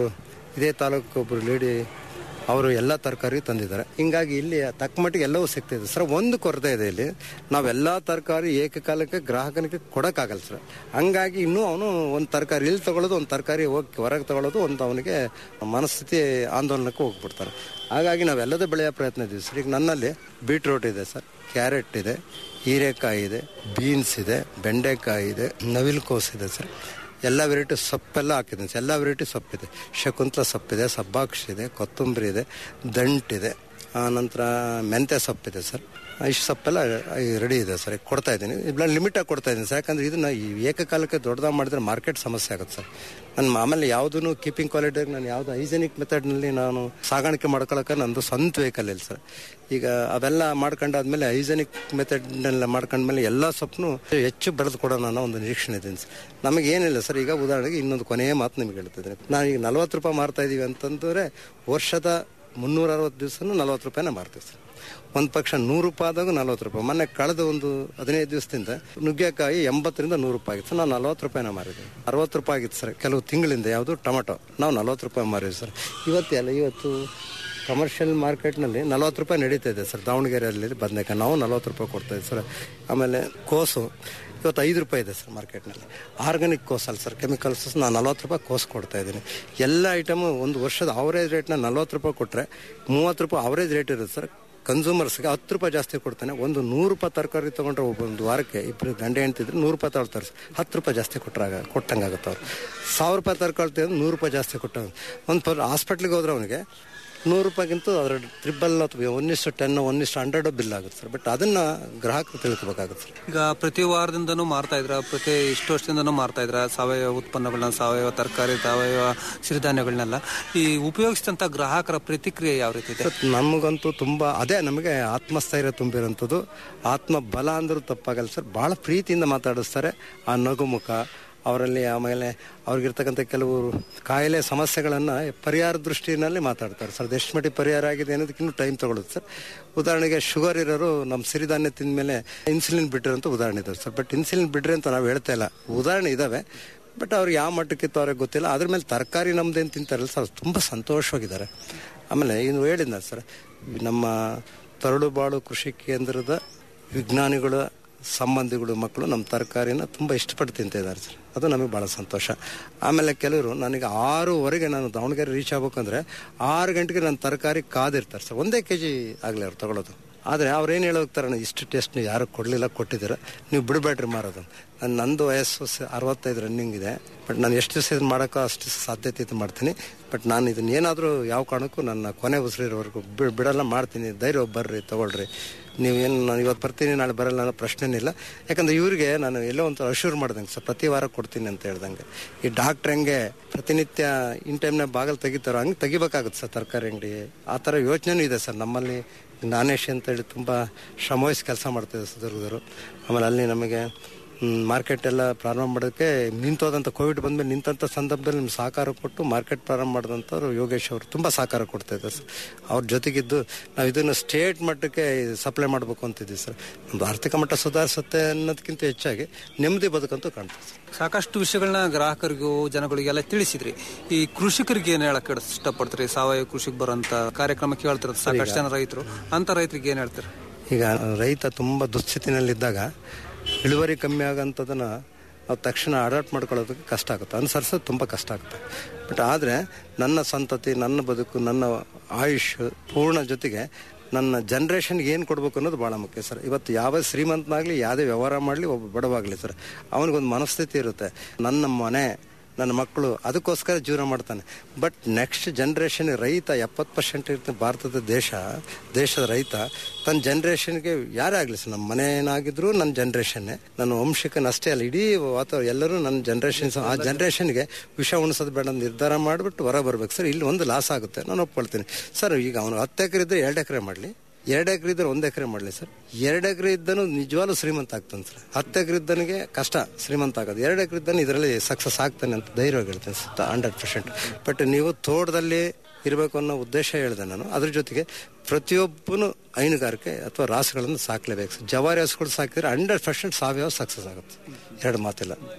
ಇದೇ ತಾಲೂಕು ಒಬ್ಬರು ಲೇಡಿ ಅವರು ಎಲ್ಲ ತರಕಾರಿ ತಂದಿದ್ದಾರೆ ಹಿಂಗಾಗಿ ಇಲ್ಲಿ ತಕ್ಕ ಮಟ್ಟಿಗೆ ಎಲ್ಲವೂ ಸಿಗ್ತಿದೆ ಸರ್ ಒಂದು ಕೊರತೆ ಇದೆ ಇಲ್ಲಿ ನಾವೆಲ್ಲ ತರಕಾರಿ ಏಕಕಾಲಕ್ಕೆ ಗ್ರಾಹಕನಿಗೆ ಕೊಡೋಕ್ಕಾಗಲ್ಲ ಸರ್ ಹಂಗಾಗಿ ಇನ್ನೂ ಅವನು ಒಂದು ತರಕಾರಿ ಇಲ್ಲಿ ತಗೊಳ್ಳೋದು ಒಂದು ತರಕಾರಿ ಹೋಗಿ ಹೊರಗೆ ತಗೊಳ್ಳೋದು ಒಂದು ಅವನಿಗೆ ಮನಸ್ಥಿತಿ ಆಂದೋಲನಕ್ಕೆ ಹೋಗ್ಬಿಡ್ತಾರೆ ಹಾಗಾಗಿ ನಾವೆಲ್ಲದೂ ಬೆಳೆಯೋ ಪ್ರಯತ್ನ ಇದೀವಿ ಸರ್ ಈಗ ನನ್ನಲ್ಲಿ ಬೀಟ್ರೂಟ್ ಇದೆ ಸರ್ ಕ್ಯಾರೆಟ್ ಇದೆ ಹೀರೆಕಾಯಿ ಇದೆ ಬೀನ್ಸ್ ಇದೆ ಬೆಂಡೆಕಾಯಿ ಇದೆ ನವಿಲುಕೋಸು ಇದೆ ಸರ್ ಎಲ್ಲ ವೆರೈಟಿ ಸೊಪ್ಪೆಲ್ಲ ಹಾಕಿದ್ದೀನಿ ಎಲ್ಲ ವೆರೈಟಿ ಸೊಪ್ಪಿದೆ ಶಕುಂತಲ ಸೊಪ್ಪಿದೆ ಸಬ್ಬಾಕ್ಷಿ ಇದೆ ಕೊತ್ತಂಬರಿ ಇದೆ ದಂಟಿದೆ ನಂತರ ಮೆಂತ್ಯ ಸೊಪ್ಪಿದೆ ಸರ್ ಇಷ್ಟು ಸೊಪ್ಪೆಲ್ಲ ರೆಡಿ ಇದೆ ಸರ್ ಈಗ ಕೊಡ್ತಾ ಇದ್ದೀನಿ ಇಲ್ಲ ಲಿಮಿಟಾಗಿ ಕೊಡ್ತಾ ಇದ್ದೀನಿ ಸರ್ ಯಾಕಂದ್ರೆ ಇದನ್ನ ಈ ಏಕಕಾಲಕ್ಕೆ ದೊಡ್ಡದಾಗಿ ಮಾಡಿದ್ರೆ ಮಾರ್ಕೆಟ್ ಸಮಸ್ಯೆ ಆಗುತ್ತೆ ಸರ್ ನನ್ನ ಆಮೇಲೆ ಯಾವುದೂ ಕೀಪಿಂಗ್ ಕ್ವಾಲಿಟಿಯಾಗಿ ನಾನು ಯಾವುದು ಹೈಜೆನಿಕ್ ಮೆಥಡ್ನಲ್ಲಿ ನಾನು ಸಾಗಾಣಿಕೆ ಮಾಡ್ಕೊಳಕ್ಕೆ ನಂದು ಸ್ವಂತ ವೆಹಿಕಲ್ ಇಲ್ಲ ಸರ್ ಈಗ ಅವೆಲ್ಲ ಮಾಡ್ಕೊಂಡಾದ್ಮೇಲೆ ಹೈಜೆನಿಕ್ ಮೆಥಡ್ನೆಲ್ಲ ಮಾಡ್ಕೊಂಡ್ಮೇಲೆ ಎಲ್ಲ ಸೊಪ್ಪನ್ನು ಹೆಚ್ಚು ಬೆಳೆದು ಕೊಡೋಣ ಅನ್ನೋ ಒಂದು ನಿರೀಕ್ಷಣೆ ಇದೆ ಸರ್ ನಮಗೆ ಏನಿಲ್ಲ ಸರ್ ಈಗ ಉದಾಹರಣೆಗೆ ಇನ್ನೊಂದು ಕೊನೆಯ ಮಾತು ನಿಮ್ಗೆ ಹೇಳ್ತಿದ್ದೀನಿ ನಾನು ಈಗ ನಲ್ವತ್ತು ರೂಪಾಯಿ ಮಾರ್ತಾ ಇದೀವಿ ಅಂತಂದ್ರೆ ವರ್ಷದ ಮುನ್ನೂರ ಅರವತ್ತು ದಿವಸನೂ ನಲ್ವತ್ತು ರೂಪಾಯಿನ ಮಾರ್ತೀವಿ ಸರ್ ಒಂದು ಪಕ್ಷ ನೂರು ರೂಪಾಯಿ ಆದಾಗ ನಲ್ವತ್ತು ರೂಪಾಯಿ ಮೊನ್ನೆ ಕಳೆದ ಒಂದು ಹದಿನೈದು ದಿವಸದಿಂದ ನುಗ್ಗೆಕಾಯಿ ಎಂಬತ್ತರಿಂದ ನೂರು ರೂಪಾಯಿ ಆಗಿತ್ತು ನಾವು ನಲ್ವತ್ತು ರೂಪಾಯಿನ ಮಾರಿದ್ವಿ ಅರವತ್ತು ರೂಪಾಯಿ ಆಗಿತ್ತು ಸರ್ ಕೆಲವು ತಿಂಗಳಿಂದ ಯಾವುದು ಟೊಮೆಟೊ ನಾವು ನಲ್ವತ್ತು ರೂಪಾಯಿ ಮಾರಿದ್ವಿ ಸರ್ ಇವತ್ತು ಎಲ್ಲ ಇವತ್ತು ಕಮರ್ಷಿಯಲ್ ಮಾರ್ಕೆಟ್ನಲ್ಲಿ ನಲ್ವತ್ತು ರೂಪಾಯಿ ನಡೀತಾ ಇದೆ ಸರ್ ದಾವಣಗೆರೆಯಲ್ಲಿ ಬದನೇಕಾಯಿ ನಾವು ನಲ್ವತ್ತು ರೂಪಾಯಿ ಕೊಡ್ತಾ ಇದ್ದೀವಿ ಸರ್ ಆಮೇಲೆ ಕೋಸು ಇವತ್ತು ಐದು ರೂಪಾಯಿ ಇದೆ ಸರ್ ಮಾರ್ಕೆಟ್ನಲ್ಲಿ ಆರ್ಗಾನಿಕ್ ಕೋಸ್ ಅಲ್ಲ ಸರ್ ಕೆಮಿಕಲ್ಸ್ ನಾನು ನಲ್ವತ್ತು ರೂಪಾಯಿ ಕೋಸ್ ಕೊಡ್ತಾ ಇದ್ದೀನಿ ಎಲ್ಲ ಐಟಮು ಒಂದು ವರ್ಷದ ಅವರೇಜ್ ರೇಟ್ನ ನಲ್ವತ್ತು ರೂಪಾಯಿ ಕೊಟ್ಟರೆ ಮೂವತ್ತು ರೂಪಾಯಿ ಅವರೇಜ್ ರೇಟ್ ಇರುತ್ತೆ ಸರ್ ಕನ್ಸೂಮರ್ಸ್ಗೆ ಹತ್ತು ರೂಪಾಯಿ ಜಾಸ್ತಿ ಕೊಡ್ತಾನೆ ಒಂದು ನೂರು ರೂಪಾಯಿ ತರಕಾರಿ ತೊಗೊಂಡ್ರೆ ಒಂದು ವಾರಕ್ಕೆ ಇಬ್ಬರು ಗಂಡ ಹೆಂಡ್ತಿದ್ರೆ ನೂರು ರೂಪಾಯಿ ತಗೊಳ್ತಾರೆ ಸರ್ ಹತ್ತು ರೂಪಾಯಿ ಜಾಸ್ತಿ ಕೊಟ್ಟರಾಗ ಕೊಟ್ಟಂಗೆ ಆಗುತ್ತೆ ಅವ್ರು ಸಾವಿರ ರೂಪಾಯಿ ತರಕಾರಿ ತೆಗೆದು ನೂರು ರೂಪಾಯಿ ಜಾಸ್ತಿ ಕೊಟ್ಟಂಗೆ ಒಂದು ಪರ್ ಹಾಸ್ಪಿಟ್ಲಿಗೆ ಹೋದ್ರೆ ಅವನಿಗೆ ನೂರು ರೂಪಾಯಿಗಿಂತ ಅದರ ಟ್ರಿಬಲ್ ಅಥವಾ ಒಂದಿಷ್ಟು ಟೆನ್ ಒಂದಿಷ್ಟು ಹಂಡ್ರೆಡ್ ಬಿಲ್ ಆಗುತ್ತೆ ಸರ್ ಬಟ್ ಅದನ್ನ ಗ್ರಾಹಕರು ತಿಳ್ಕೊಬೇಕಾಗುತ್ತೆ ಸರ್ ಈಗ ಪ್ರತಿ ವಾರದಿಂದನೂ ಮಾರ್ತಾ ಇದ್ರ ಪ್ರತಿ ಇಷ್ಟು ವರ್ಷದಿಂದನೂ ಮಾರ್ತಾ ಇದ್ರ ಸಾವಯವ ಉತ್ಪನ್ನಗಳನ್ನ ಸಾವಯವ ತರಕಾರಿ ಸಾವಯವ ಸಿರಿಧಾನ್ಯಗಳನ್ನೆಲ್ಲ ಈ ಉಪಯೋಗಿಸಿದಂತ ಗ್ರಾಹಕರ ಪ್ರತಿಕ್ರಿಯೆ ಯಾವ ರೀತಿ ಇದೆ ನಮಗಂತೂ ತುಂಬಾ ಅದೇ ನಮಗೆ ಆತ್ಮಸ್ಥೈರ್ಯ ತುಂಬಿರೋಂಥದ್ದು ಆತ್ಮ ಬಲ ಅಂದ್ರೂ ತಪ್ಪಾಗಲ್ಲ ಸರ್ ಬಹಳ ಪ್ರೀತಿಯಿಂದ ಮಾತಾಡಿಸ್ತಾರೆ ಆ ನಗುಮುಖ ಅವರಲ್ಲಿ ಆಮೇಲೆ ಅವ್ರಿಗಿರ್ತಕ್ಕಂಥ ಕೆಲವು ಕಾಯಿಲೆ ಸಮಸ್ಯೆಗಳನ್ನು ಪರಿಹಾರ ದೃಷ್ಟಿನಲ್ಲಿ ಮಾತಾಡ್ತಾರೆ ಸರ್ ಎಷ್ಟು ಮಟ್ಟಿಗೆ ಪರಿಹಾರ ಆಗಿದೆ ಅನ್ನೋದಕ್ಕೆ ಇನ್ನೂ ಟೈಮ್ ತಗೊಳುತ್ತೆ ಸರ್ ಉದಾಹರಣೆಗೆ ಶುಗರ್ ಇರೋರು ನಮ್ಮ ಸಿರಿಧಾನ್ಯ ತಿಂದ ಮೇಲೆ ಇನ್ಸುಲಿನ್ ಬಿಟ್ಟರೆ ಅಂತ ಉದಾಹರಣೆ ಇದಾವೆ ಸರ್ ಬಟ್ ಇನ್ಸುಲಿನ್ ಬಿಡ್ರಿ ಅಂತ ನಾವು ಹೇಳ್ತಾ ಇಲ್ಲ ಉದಾಹರಣೆ ಇದಾವೆ ಬಟ್ ಅವ್ರಿಗೆ ಯಾವ ಮಟ್ಟಕ್ಕಿತ್ತು ಅವ್ರಿಗೆ ಗೊತ್ತಿಲ್ಲ ಅದ್ರ ಮೇಲೆ ತರಕಾರಿ ನಮ್ದೇನು ತಿಂತಾರಲ್ಲ ಸರ್ ತುಂಬ ಸಂತೋಷವಾಗಿದ್ದಾರೆ ಆಮೇಲೆ ಇನ್ನು ಹೇಳಿದ್ನ ಸರ್ ನಮ್ಮ ತರಳುಬಾಳು ಕೃಷಿ ಕೇಂದ್ರದ ವಿಜ್ಞಾನಿಗಳ ಸಂಬಂಧಿಗಳು ಮಕ್ಕಳು ನಮ್ಮ ತರಕಾರಿನ ತುಂಬ ಇಷ್ಟಪಟ್ಟು ತಿಂತಾ ಇದ್ದಾರೆ ಸರ್ ಅದು ನಮಗೆ ಭಾಳ ಸಂತೋಷ ಆಮೇಲೆ ಕೆಲವರು ನನಗೆ ಆರೂವರೆಗೆ ನಾನು ದಾವಣಗೆರೆ ರೀಚ್ ಆಗ್ಬೇಕಂದ್ರೆ ಆರು ಗಂಟೆಗೆ ನನ್ನ ತರಕಾರಿ ಕಾದಿರ್ತಾರೆ ಸರ್ ಒಂದೇ ಕೆ ಜಿ ಆಗಲಿ ಅವ್ರು ತಗೊಳ್ಳೋದು ಆದರೆ ಅವ್ರು ಏನು ಹೇಳೋಗ್ತಾರೆ ಇಷ್ಟು ಟೆಸ್ಟ್ ನೀವು ಯಾರು ಕೊಡಲಿಲ್ಲ ಕೊಟ್ಟಿದ್ದೀರ ನೀವು ಬಿಡಬೇಡ್ರಿ ಮಾರೋದು ನನ್ನ ನಂದು ವಯಸ್ಸು ಸ- ಅರವತ್ತೈದು ರನ್ನಿಂಗ್ ಇದೆ ಬಟ್ ನಾನು ಎಷ್ಟು ದಿವಸ ಇದನ್ನು ಮಾಡೋಕ್ಕೋ ಅಷ್ಟು ಸಾಧ್ಯತೆ ಇದು ಮಾಡ್ತೀನಿ ಬಟ್ ನಾನು ಇದನ್ನ ಏನಾದರೂ ಯಾವ ಕಾರಣಕ್ಕೂ ನನ್ನ ಕೊನೆ ಉಸಿರಿರೋವರೆಗೂ ಬಿ- ಬಿಡಲ್ಲ ಮಾಡ್ತೀನಿ ಧೈರ್ಯ ಬರ್ರಿ ತಗೊಳ್ರಿ ನೀವೇನು ನಾನು ಇವತ್ತು ಬರ್ತೀನಿ ನಾಳೆ ಬರಲ್ಲ ಅನ್ನೋ ಪ್ರಶ್ನೆನಿಲ್ಲ ಯಾಕಂದ್ರೆ ಇವ್ರಿಗೆ ನಾನು ಎಲ್ಲೋ ಒಂದು ಅಶ್ಯೂರ್ ಮಾಡ್ದಂಗೆ ಸರ್ ಪ್ರತಿ ವಾರ ಕೊಡ್ತೀನಿ ಅಂತ ಹೇಳ್ದಂಗೆ ಈ ಡಾಕ್ಟ್ರ್ ಹೆಂಗೆ ಪ್ರತಿನಿತ್ಯ ಇನ್ ಟೈಮ್ನಾಗ ಬಾಗಿಲು ತೆಗಿತಾರೋ ಹಂಗೆ ತೆಗಿಬೇಕಾಗುತ್ತೆ ಸರ್ ತರಕಾರಿ ಅಂಗಡಿ ಆ ಥರ ಯೋಚನೆನೂ ಇದೆ ಸರ್ ನಮ್ಮಲ್ಲಿ ನಾನೇಶ್ ಅಂತೇಳಿ ತುಂಬ ಶ್ರಮವಹಿಸಿ ಕೆಲಸ ಮಾಡ್ತಿದ್ದೆ ಚಿತ್ರದುರ್ಗದವರು ಆಮೇಲೆ ಅಲ್ಲಿ ನಮಗೆ ಮಾರ್ಕೆಟ್ ಎಲ್ಲ ಪ್ರಾರಂಭ ಮಾಡೋದಕ್ಕೆ ನಿಂತೋದಂಥ ಕೋವಿಡ್ ಬಂದ್ಮೇಲೆ ನಿಂತಂಥ ಸಂದರ್ಭದಲ್ಲಿ ನಿಮ್ಗೆ ಸಹಕಾರ ಕೊಟ್ಟು ಮಾರ್ಕೆಟ್ ಪ್ರಾರಂಭ ಮಾಡಿದಂಥವ್ರು ಯೋಗೇಶ್ ಅವರು ತುಂಬ ಸಹಕಾರ ಕೊಡ್ತಾ ಇದ್ದಾರೆ ಸರ್ ಅವ್ರ ಜೊತೆಗಿದ್ದು ನಾವು ಇದನ್ನು ಸ್ಟೇಟ್ ಮಟ್ಟಕ್ಕೆ ಸಪ್ಲೈ ಮಾಡಬೇಕು ಅಂತಿದ್ದೀವಿ ಸರ್ ನಮ್ದು ಆರ್ಥಿಕ ಮಟ್ಟ ಸುಧಾರಿಸುತ್ತೆ ಅನ್ನೋದಕ್ಕಿಂತ ಹೆಚ್ಚಾಗಿ ನೆಮ್ಮದಿ ಬದುಕಂತೂ ಕಾಣ್ತದೆ ಸರ್ ಸಾಕಷ್ಟು ವಿಷಯಗಳನ್ನ ಗ್ರಾಹಕರಿಗೂ ಜನಗಳಿಗೆಲ್ಲ ತಿಳಿಸಿದ್ರಿ ಈ ಕೃಷಿಕರಿಗೆ ಏನ್ ಹೇಳಕ್ ಇಷ್ಟಪಡ್ತೀರಿ ಸಾವಯವ ಕೃಷಿಗೆ ಬರೋಂತ ಕಾರ್ಯಕ್ರಮ ಕೇಳ್ತಿರೋ ಸಾಕಷ್ಟು ಜನ ರೈತರು ಅಂತ ರೈತರಿಗೆ ಏನ್ ಹೇಳ್ತೀರಿ ಈಗ ರೈತ ತುಂಬ ದುಸ್ಥಿತಿನಲ್ಲಿದ್ದಾಗ ಇಳುವರಿ ಕಮ್ಮಿ ಆಗೋಂಥದ್ದನ್ನು ನಾವು ತಕ್ಷಣ ಅಡಾಪ್ಟ್ ಮಾಡ್ಕೊಳ್ಳೋದಕ್ಕೆ ಕಷ್ಟ ಆಗುತ್ತೆ ಅನುಸರಿಸೋದು ತುಂಬ ಕಷ್ಟ ಆಗುತ್ತೆ ಬಟ್ ಆದರೆ ನನ್ನ ಸಂತತಿ ನನ್ನ ಬದುಕು ನನ್ನ ಆಯುಷ್ ಪೂರ್ಣ ಜೊತೆಗೆ ನನ್ನ ಜನ್ರೇಷನ್ಗೆ ಏನು ಕೊಡಬೇಕು ಅನ್ನೋದು ಭಾಳ ಮುಖ್ಯ ಸರ್ ಇವತ್ತು ಯಾವ ಶ್ರೀಮಂತನಾಗಲಿ ಯಾವುದೇ ವ್ಯವಹಾರ ಮಾಡಲಿ ಒಬ್ಬ ಬಡವಾಗಲಿ ಸರ್ ಅವನಿಗೊಂದು ಮನಸ್ಥಿತಿ ಇರುತ್ತೆ ನನ್ನ ಮನೆ ನನ್ನ ಮಕ್ಕಳು ಅದಕ್ಕೋಸ್ಕರ ಜೀವನ ಮಾಡ್ತಾನೆ ಬಟ್ ನೆಕ್ಸ್ಟ್ ಜನ್ರೇಷನ್ ರೈತ ಎಪ್ಪತ್ತು ಪರ್ಸೆಂಟ್ ಇರ್ತಾನೆ ಭಾರತದ ದೇಶ ದೇಶದ ರೈತ ತನ್ನ ಜನ್ರೇಷನ್ಗೆ ಯಾರೇ ಆಗಲಿ ಸರ್ ನಮ್ಮ ಮನೆಯೇನಾಗಿದ್ರು ನನ್ನ ಜನ್ರೇಷನ್ನೇ ನನ್ನ ವಂಶಕ್ಕನ ಅಷ್ಟೇ ಅಲ್ಲ ಇಡೀ ವಾತಾವರಣ ಎಲ್ಲರೂ ನನ್ನ ಜನ್ರೇಷನ್ ಆ ಜನ್ರೇಷನ್ಗೆ ವಿಷ ಉಣಿಸೋದು ಬೇಡ ಅಂತ ನಿರ್ಧಾರ ಮಾಡಿಬಿಟ್ಟು ಹೊರ ಬರ್ಬೇಕು ಸರ್ ಇಲ್ಲಿ ಒಂದು ಲಾಸ್ ಆಗುತ್ತೆ ನಾನು ಒಪ್ಕೊಳ್ತೀನಿ ಸರ್ ಈಗ ಅವನು ಹತ್ತು ಎಕರೆ ಇದ್ದರೆ ಎರಡು ಎಕರೆ ಮಾಡಲಿ ಎರಡು ಎಕರೆ ಇದ್ದರೆ ಒಂದು ಎಕರೆ ಮಾಡಲಿ ಸರ್ ಎರಡು ಎಕರೆ ಇದ್ದನು ನಿಜವಾಗ್ಲೂ ಶ್ರೀಮಂತ ಆಗ್ತಾನೆ ಸರ್ ಹತ್ತು ಎಕರೆ ಇದ್ದನಿಗೆ ಕಷ್ಟ ಶ್ರೀಮಂತ ಆಗೋದು ಎರಡು ಎಕರೆ ಇದ್ದಾನೆ ಇದರಲ್ಲಿ ಸಕ್ಸಸ್ ಆಗ್ತಾನೆ ಅಂತ ಧೈರ್ಯವಾಗಿ ಹೇಳ್ತೇನೆ ಸರ್ ಹಂಡ್ರೆಡ್ ಪರ್ಸೆಂಟ್ ಬಟ್ ನೀವು ತೋಟದಲ್ಲಿ ಇರಬೇಕು ಅನ್ನೋ ಉದ್ದೇಶ ಹೇಳಿದೆ ನಾನು ಅದ್ರ ಜೊತೆಗೆ ಪ್ರತಿಯೊಬ್ಬನು ಹೈನುಗಾರಿಕೆ ಅಥವಾ ರಾಸುಗಳನ್ನು ಸಾಕಲೇಬೇಕು ಸರ್ ಜವಾರಿ ಹಸುಗಳು ಸಾಕಿದ್ರೆ ಹಂಡ್ರೆಡ್ ಪರ್ಸೆಂಟ್ ಸಾವಯವ ಸಕ್ಸಸ್ ಆಗುತ್ತೆ ಎರಡು ಮಾತಿಲ್ಲ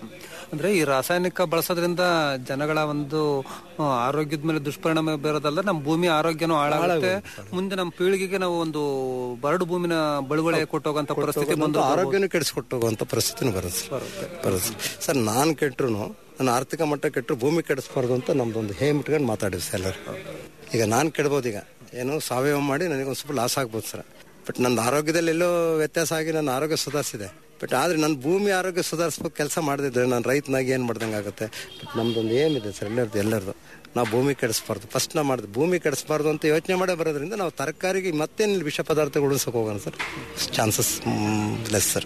ಅಂದ್ರೆ ಈ ರಾಸಾಯನಿಕ ಬಳಸೋದ್ರಿಂದ ಜನಗಳ ಒಂದು ಆ, ಆರೋಗ್ಯದ ಮೇಲೆ ದುಷ್ಪರಿಣಾಮ ಬೀರೋದಲ್ಲ ನಮ್ಮ ಭೂಮಿ ಆರೋಗ್ಯನೂ ಹಾಳಾಗುತ್ತೆ ಮುಂದೆ ನಮ್ಮ ಪೀಳಿಗೆಗೆ ನಾವು ಒಂದು ಬರಡು ಭೂಮಿನ ಬಳುವಳಿ ಕೊಟ್ಟೋಗಂತ ಪರಿಸ್ಥಿತಿ ಬಂದು ಆರೋಗ್ಯನೂ ಕೆಡಿಸ್ಕೊಟ್ಟು ಹೋಗುವಂತ ಪರಿಸ್ಥಿತಿನೂ ಬರುತ್ತೆ ಸರ್. ಬರುತ್ತೆ ಸರ್ ನಾನು ಕೆಟ್ಟರು ನನ್ನ ಆರ್ಥಿಕ ಮಟ್ಟ ಕೆಟ್ಟರು ಭೂಮಿ ಕೆಡಿಸ್ಬಾರ್ದು ಅಂತ ನಮ್ದೊಂದು ಹೇಮ್ ಇಟ್ಕೊಂಡು ಮಾತಾಡಿವಿ ಸರ್ ಎಲ್ಲರೂ ಈಗ ನಾನು ಕೆಡ್ಬೋದು ಈಗ ಏನು ಸಾವಯವ ಮಾಡಿ ನನಗೊಂದು ಸ್ವಲ್ಪ ಲಾಸ್ ಆಗ್ಬೋದು ಸರ್ ಬಟ್ ನನ್ನ ಆರೋಗ್ಯದಲ್ಲಿ ಎಲ್ಲೋ ವ್ಯತ್ಯಾಸ ಆಗಿ ನನ್ನ ಆರೋಗ್ಯ ಸುಧಾರಿಸಿದೆ ಬಟ್ ಆದ್ರೆ ನನ್ನ ಭೂಮಿ ಆರೋಗ್ಯ ಸುಧಾರಿಸ್ಬೇಕು ಕೆಲಸ ಮಾಡದಿದ್ರೆ ನಾನು ರೈತನಾಗಿ ಏನು ಮಾಡ್ದಂಗೆ ಆಗುತ್ತೆ ಬಟ್ ನಮ್ದೊಂದು ಏಮ್ ಇದೆ ಸರ್ ಎಲ್ಲರದು ಎಲ್ಲರದು ನಾವು ಭೂಮಿ ಕೆಡಿಸ್ಬಾರ್ದು ಫಸ್ಟ್ ನಾವು ಮಾಡಿದ್ವಿ ಭೂಮಿ ಕೆಡಿಸ್ಬಾರ್ದು ಅಂತ ಯೋಚನೆ ಮಾಡೇ ಬರೋದ್ರಿಂದ ನಾವು ತರಕಾರಿಗೆ ಮತ್ತೇನು ವಿಷ ಪದಾರ್ಥ ಉಳಿಸೋಕೆ ಹೋಗೋಣ ಸರ್ ಚಾನ್ಸಸ್ ಲೆಸ್ ಸರ್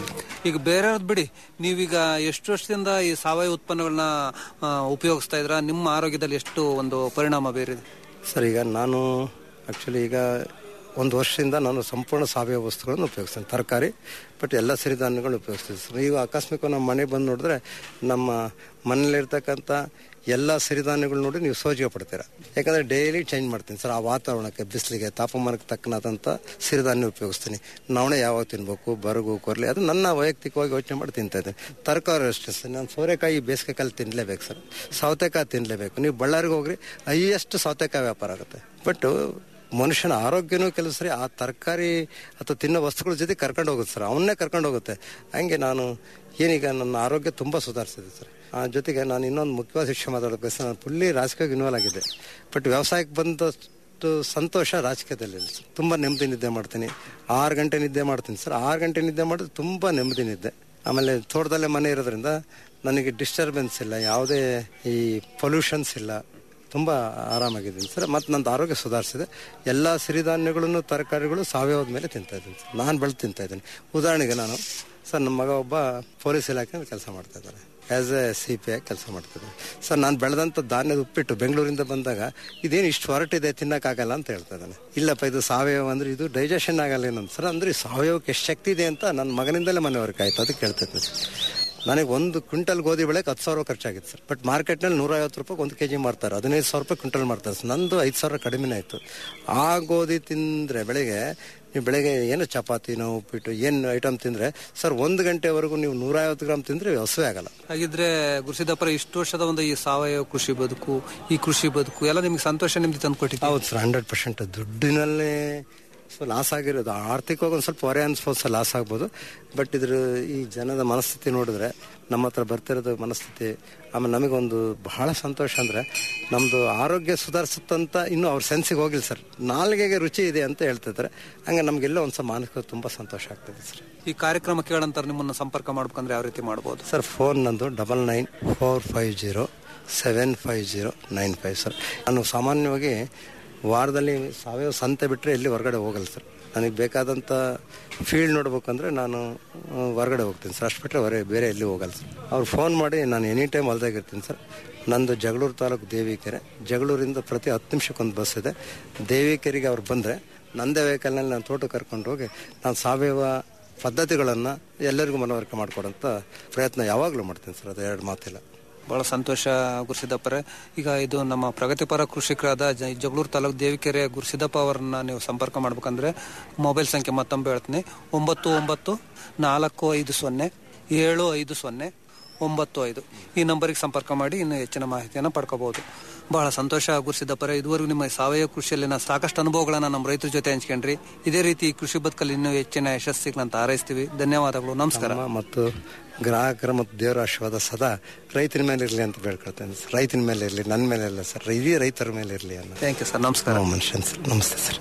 ಈಗ ಬೇರೆಯವ್ರದ್ ಬಿಡಿ ನೀವೀಗ ಎಷ್ಟು ವರ್ಷದಿಂದ ಈ ಸಾವಯವ ಉತ್ಪನ್ನಗಳನ್ನ ಆ, ಉಪಯೋಗಿಸ್ತಾ ಇದ್ರ ನಿಮ್ಮ ಆರೋಗ್ಯದಲ್ಲಿ ಎಷ್ಟು ಒಂದು ಪರಿಣಾಮ ಬೀರಿದೆ ಸರ್ ಈಗ ನಾನು ಆ್ಯಕ್ಚುಲಿ ಈಗ ಒಂದು ವರ್ಷದಿಂದ ನಾನು ಸಂಪೂರ್ಣ ಸಾವಯವ ವಸ್ತುಗಳನ್ನು ಉಪಯೋಗಿಸ್ತೇನೆ ತರಕಾರಿ ಬಟ್ ಎಲ್ಲ ಸಿರಿಧಾನ್ಯಗಳು ಉಪಯೋಗಿಸ್ತೀನಿ ಸರ್ ಈಗ ಆಕಸ್ಮಿಕ ನಮ್ಮ ಮನೆ ಬಂದು ನೋಡಿದ್ರೆ ನಮ್ಮ ಮನೇಲಿರ್ತಕ್ಕಂಥ ಎಲ್ಲ ಸಿರಿಧಾನ್ಯಗಳು ನೋಡಿ ನೀವು ಸೋಜಿಗೆ ಪಡ್ತೀರಾ ಯಾಕಂದ್ರೆ ಡೈಲಿ ಚೇಂಜ್ ಮಾಡ್ತೀನಿ ಸರ್ ಆ ವಾತಾವರಣಕ್ಕೆ ಬಿಸಿಲಿಗೆ ತಾಪಮಾನಕ್ಕೆ ತಕ್ಕನಾದಂಥ ಸಿರಿಧಾನ್ಯ ಉಪಯೋಗಿಸ್ತೀನಿ ನವಣೆ ಯಾವಾಗ ತಿನ್ಬೇಕು ಬರಗು ಕೊರ್ಲಿ ಅದು ನನ್ನ ವೈಯಕ್ತಿಕವಾಗಿ ಯೋಚನೆ ಮಾಡಿ ತಿಂತಾ ಇದ್ದೀನಿ ತರಕಾರಿ ಅಷ್ಟೇ ಸರ್ ನಾನು ಸೋರೆಕಾಯಿ ಬೇಸಿಗೆಕಾಲಿ ತಿನ್ನಲೇಬೇಕು ಸರ್ ಸೌತೆಕಾಯಿ ತಿನ್ನಲೇಬೇಕು ನೀವು ಬಳ್ಳಾರಿಗೆ ಹೋಗ್ರಿ ಹೈಯೆಸ್ಟ್ ಸೌತೆಕಾಯಿ ವ್ಯಾಪಾರ ಆಗುತ್ತೆ ಬಟ್ ಮನುಷ್ಯನ ಆರೋಗ್ಯನೂ ಕೆಲವು ಸರಿ ಆ ತರಕಾರಿ ಅಥವಾ ತಿನ್ನೋ ವಸ್ತುಗಳ ಜೊತೆ ಕರ್ಕೊಂಡು ಹೋಗುತ್ತೆ ಸರ್ ಅವನ್ನೇ ಕರ್ಕೊಂಡು ಹೋಗುತ್ತೆ ಹಂಗೆ ನಾನು ಏನೀಗ ನನ್ನ ಆರೋಗ್ಯ ತುಂಬ ಸುಧಾರಿಸಿದೆ ಸರ್ ಆ ಜೊತೆಗೆ ನಾನು ಇನ್ನೊಂದು ಮುಖ್ಯವಾದ ವಿಷಯ ಮಾತಾಡಬೇಕು ಸರ್ ನಾನು ಫುಲ್ಲಿ ರಾಜಕೀಯಕ್ಕೆ ಇನ್ವಾಲ್ವ್ ಆಗಿದೆ ಬಟ್ ವ್ಯವಸಾಯಕ್ಕೆ ಬಂದಷ್ಟು ಸಂತೋಷ ರಾಜಕೀಯದಲ್ಲಿ ಇಲ್ಲ ಸರ್ ತುಂಬ ನೆಮ್ಮದಿ ನಿದ್ದೆ ಮಾಡ್ತೀನಿ ಆರು ಗಂಟೆ ನಿದ್ದೆ ಮಾಡ್ತೀನಿ ಸರ್ ಆರು ಗಂಟೆ ನಿದ್ದೆ ಮಾಡಿದ್ರೆ ತುಂಬ ನೆಮ್ಮದಿ ನಿದ್ದೆ ಆಮೇಲೆ ತೋಟದಲ್ಲೇ ಮನೆ ಇರೋದ್ರಿಂದ ನನಗೆ ಡಿಸ್ಟರ್ಬೆನ್ಸ್ ಇಲ್ಲ ಯಾವುದೇ ಈ ಪೊಲ್ಯೂಷನ್ಸ್ ಇಲ್ಲ ತುಂಬ ಆರಾಮಾಗಿದ್ದೀನಿ ಸರ್ ಮತ್ತು ನಂದು ಆರೋಗ್ಯ ಸುಧಾರಿಸಿದೆ ಎಲ್ಲ ಸಿರಿಧಾನ್ಯಗಳನ್ನು ತರಕಾರಿಗಳು ಸಾವಯವದ ಮೇಲೆ ತಿಂತಾ ಇದ್ದೀನಿ ಸರ್ ನಾನು ಬೆಳೆದು ತಿಂತಾ ಇದ್ದೀನಿ ಉದಾಹರಣೆಗೆ ನಾನು ಸರ್ ನಮ್ಮ ಮಗ ಒಬ್ಬ ಪೊಲೀಸ್ ಇಲಾಖೆಯಲ್ಲಿ ಕೆಲಸ ಮಾಡ್ತಾ ಇದ್ದಾರೆ ಆ್ಯಸ್ ಎ ಸಿ ಪಿ ಆಗಿ ಕೆಲಸ ಮಾಡ್ತಿದ್ದಾರೆ ಸರ್ ನಾನು ಬೆಳೆದಂಥ ಧಾನ್ಯದ ಉಪ್ಪಿಟ್ಟು ಬೆಂಗಳೂರಿಂದ ಬಂದಾಗ ಇದೇನು ಇಷ್ಟು ಹೊರಟಿದೆ ತಿನ್ನಕ್ಕಾಗಲ್ಲ ಅಂತ ಹೇಳ್ತಾ ಇದ್ದಾನೆ ಇಲ್ಲಪ್ಪ ಇದು ಸಾವಯವ ಅಂದ್ರೆ ಇದು ಡೈಜೆಷನ್ ಆಗಲ್ಲ ಏನಂತ ಸರ್ ಅಂದ್ರೆ ಈ ಸಾವಯವಕ್ಕೆ ಎಷ್ಟು ಶಕ್ತಿ ಇದೆ ಅಂತ ನನ್ನ ಮಗನಿಂದಲೇ ಮನೆವರೆಗೆ ಆಯ್ತು ಅದಕ್ಕೆ ಕೇಳ್ತಿದ್ದೆ ಸರ್ ನನಗೆ ಒಂದು ಕ್ವಿಂಟಲ್ ಗೋಧಿ ಬೆಳೆಗೆ ಹತ್ತು ಸಾವಿರ ಖರ್ಚಾಗಿತ್ತು ಸರ್ ಬಟ್ ಮಾರ್ಕೆಟ್ನಲ್ಲಿ ನೂರ ಐವತ್ತು ರೂಪಾಯಿ ಒಂದು ಕೆ ಜಿ ಮಾಡ್ತಾರೆ ಹದಿನೈದು ಸಾವಿರ ರೂಪಾಯಿ ಕ್ವಿಂಟಲ್ ಮಾಡ್ತಾರೆ ಸರ್ ನಂದು ಐದು ಸಾವಿರ ಕಡಿಮೆನೇ ಆಯಿತು ಆ ಗೋಧಿ ತಿಂದರೆ ಬೆಳಗ್ಗೆ ನೀವು ಬೆಳಗ್ಗೆ ಏನು ಚಪಾತಿನೋ ಉಪ್ಪಿಟ್ಟು ಏನು ಐಟಮ್ ತಿಂದರೆ ಸರ್ ಒಂದು ಗಂಟೆವರೆಗೂ ನೀವು ನೂರ ಐವತ್ತು ಗ್ರಾಮ್ ತಿಂದರೆ ಹಸುವೆ ಆಗಲ್ಲ ಹಾಗಿದ್ರೆ ಗುರುಸಿದ್ದಪ್ಪರ ಇಷ್ಟು ವರ್ಷದ ಒಂದು ಈ ಸಾವಯವ ಕೃಷಿ ಬದುಕು ಈ ಕೃಷಿ ಬದುಕು ಎಲ್ಲ ನಿಮ್ಗೆ ಸಂತೋಷ ನಿಮ್ಗೆ ತಂದ್ಕೊಟ್ಟಿದ್ದು ಹೌದು ಸರ್ ಹಂಡ್ರೆಡ್ ಪರ್ಸೆಂಟ್ ದುಡ್ಡಿನಲ್ಲೇ ಸೊ ಲಾಸ್ ಆಗಿರೋದು ಆರ್ಥಿಕವಾಗಿ ಒಂದು ಸ್ವಲ್ಪ ಹೊರೆ ಅನ್ಸ್ಬೋದು ಸರ್ ಲಾಸ್ ಆಗ್ಬೋದು ಬಟ್ ಇದ್ರ ಈ ಜನದ ಮನಸ್ಥಿತಿ ನೋಡಿದ್ರೆ ನಮ್ಮ ಹತ್ರ ಬರ್ತಿರೋದು ಮನಸ್ಥಿತಿ ಆಮೇಲೆ ನಮಗೊಂದು ಬಹಳ ಸಂತೋಷ ಅಂದರೆ ನಮ್ಮದು ಆರೋಗ್ಯ ಸುಧಾರಿಸುತ್ತಂತ ಇನ್ನೂ ಅವ್ರ ಸೆನ್ಸಿಗೆ ಹೋಗಿಲ್ಲ ಸರ್ ನಾಲ್ಗೆಗೆ ರುಚಿ ಇದೆ ಅಂತ ಹೇಳ್ತಿದ್ದಾರೆ ಹಂಗೆ ನಮಗೆಲ್ಲ ಒಂದು ಸಲ ಮಾನಸಿಕ ತುಂಬ ಸಂತೋಷ ಆಗ್ತದೆ ಸರ್ ಈ ಕಾರ್ಯಕ್ರಮ ಕೇಳಂತರ ನಿಮ್ಮನ್ನ ಸಂಪರ್ಕ ಮಾಡ್ಬೇಕಂದ್ರೆ ಯಾವ ರೀತಿ ಮಾಡ್ಬೋದು ಸರ್ ಫೋನ್ ನಂದು double nine four five zero seven five zero nine five sir ನಾನು ಸಾಮಾನ್ಯವಾಗಿ ವಾರದಲ್ಲಿ ಸಾವಯವ ಸಂತೆ ಬಿಟ್ಟರೆ ಎಲ್ಲಿ ಹೊರಗಡೆ ಹೋಗಲ್ಲ ಸರ್ ನನಗೆ ಬೇಕಾದಂಥ ಫೀಲ್ಡ್ ನೋಡ್ಬೇಕಂದ್ರೆ ನಾನು ಆ, ಹೊರಗಡೆ ಹೋಗ್ತೀನಿ ಸರ್ ಅಷ್ಟು ಬಿಟ್ಟರೆ ಹೊರ ಬೇರೆ ಎಲ್ಲಿ ಹೋಗಲ್ಲ ಸರ್ ಅವ್ರು ಫೋನ್ ಮಾಡಿ ನಾನು ಎನಿ ಟೈಮ್ ಹೊಲ್ದಾಗಿರ್ತೀನಿ ಸರ್ ನಂದು ಜಗಳೂರು ತಾಲೂಕು ದೇವಿಕೆರೆ ಜಗಳೂರಿಂದ ಪ್ರತಿ ಹತ್ತು ನಿಮಿಷಕ್ಕೊಂದು ಬಸ್ ಇದೆ ದೇವಿಕೆರೆಗೆ ಅವ್ರು ಬಂದರೆ ನಂದೇ ವೆಹಿಕಲ್ನಲ್ಲಿ ನಾನು ತೋಟ ಕರ್ಕೊಂಡು ಹೋಗಿ ನಾನು ಸಾವಯವ ಪದ್ಧತಿಗಳನ್ನು ಎಲ್ಲರಿಗೂ ಮನವರಿಕೆ ಮಾಡಿಕೊಡೋಂಥ ಪ್ರಯತ್ನ ಯಾವಾಗಲೂ ಮಾಡ್ತೀನಿ ಸರ್ ಅದು ಎರಡು ಮಾತಿಲ್ಲ ಬಹಳ ಸಂತೋಷ ಗುರುಸಿದ್ದಪ್ಪರೇ ಈಗ ಇದು ನಮ್ಮ ಪ್ರಗತಿಪರ ಕೃಷಿಕರಾದ ಜ- ಜಗಳೂರು ತಾಲೂಕು ದೇವಿಕೆರೆ ಗುರುಸಿದ್ದಪ್ಪ ಅವರನ್ನ ನೀವು ಸಂಪರ್ಕ ಮಾಡ್ಬೇಕಂದ್ರೆ ಮೊಬೈಲ್ ಸಂಖ್ಯೆ ಮತ್ತೊಮ್ಮೆ ಹೇಳ್ತೀನಿ ಒಂಬತ್ತು ಒಂಬತ್ತು ನಾಲ್ಕು ಐದು ಸೊನ್ನೆ ಏಳು ಐದು ಸೊನ್ನೆ ಒಂಬತ್ತು ಐದು ಈ ನಂಬರಿಗೆ ಸಂಪರ್ಕ ಮಾಡಿ ಇನ್ನು ಹೆಚ್ಚಿನ ಮಾಹಿತಿಯನ್ನು ಪಡ್ಕೋಬಹುದು ಬಹಳ ಸಂತೋಷ ಗುರುಸಿದ್ದಪ್ಪರೇ ಇದುವರೆಗೂ ನಿಮ್ಮ ಸಾವಯವ ಕೃಷಿಯಲ್ಲಿನ ಸಾಕಷ್ಟು ಅನುಭವಗಳನ್ನ ನಮ್ಮ ರೈತರ ಜೊತೆ ಹಂಚ್ಕೊಂಡ್ರಿ ಇದೇ ರೀತಿ ಈ ಕೃಷಿ ಬದುಕಲ್ಲಿ ಇನ್ನೂ ಹೆಚ್ಚಿನ ಯಶಸ್ಸಿಗೆ ಅಂತ ಹಾರೈಸ್ತೀವಿ ಧನ್ಯವಾದಗಳು ನಮಸ್ಕಾರ ನಮ್ಮ ಮತ್ತು ಗ್ರಾಹಕರ ಮತ್ತು ದೇವರ ಆಶೀರ್ವಾದ ಸದಾ ರೈತನ ಮೇಲೆ ಇರಲಿ ಅಂತ ಬೇಡ್ಕೊಳ್ತೇನೆ ಸರ್ ರೈತನ ಮೇಲೆ ಇರಲಿ ನನ್ನ ಮೇಲೆ ಇಲ್ಲ ಸರ್ ಇಡೀ ರೈತರ ಮೇಲೆ ಇರಲಿ ಅನ್ನೋ ಥ್ಯಾಂಕ್ ಯು ಸರ್ ನಮಸ್ಕಾರ ಮನುಷ್ಯನ್ ಸರ್ ನಮಸ್ತೆ ಸರ್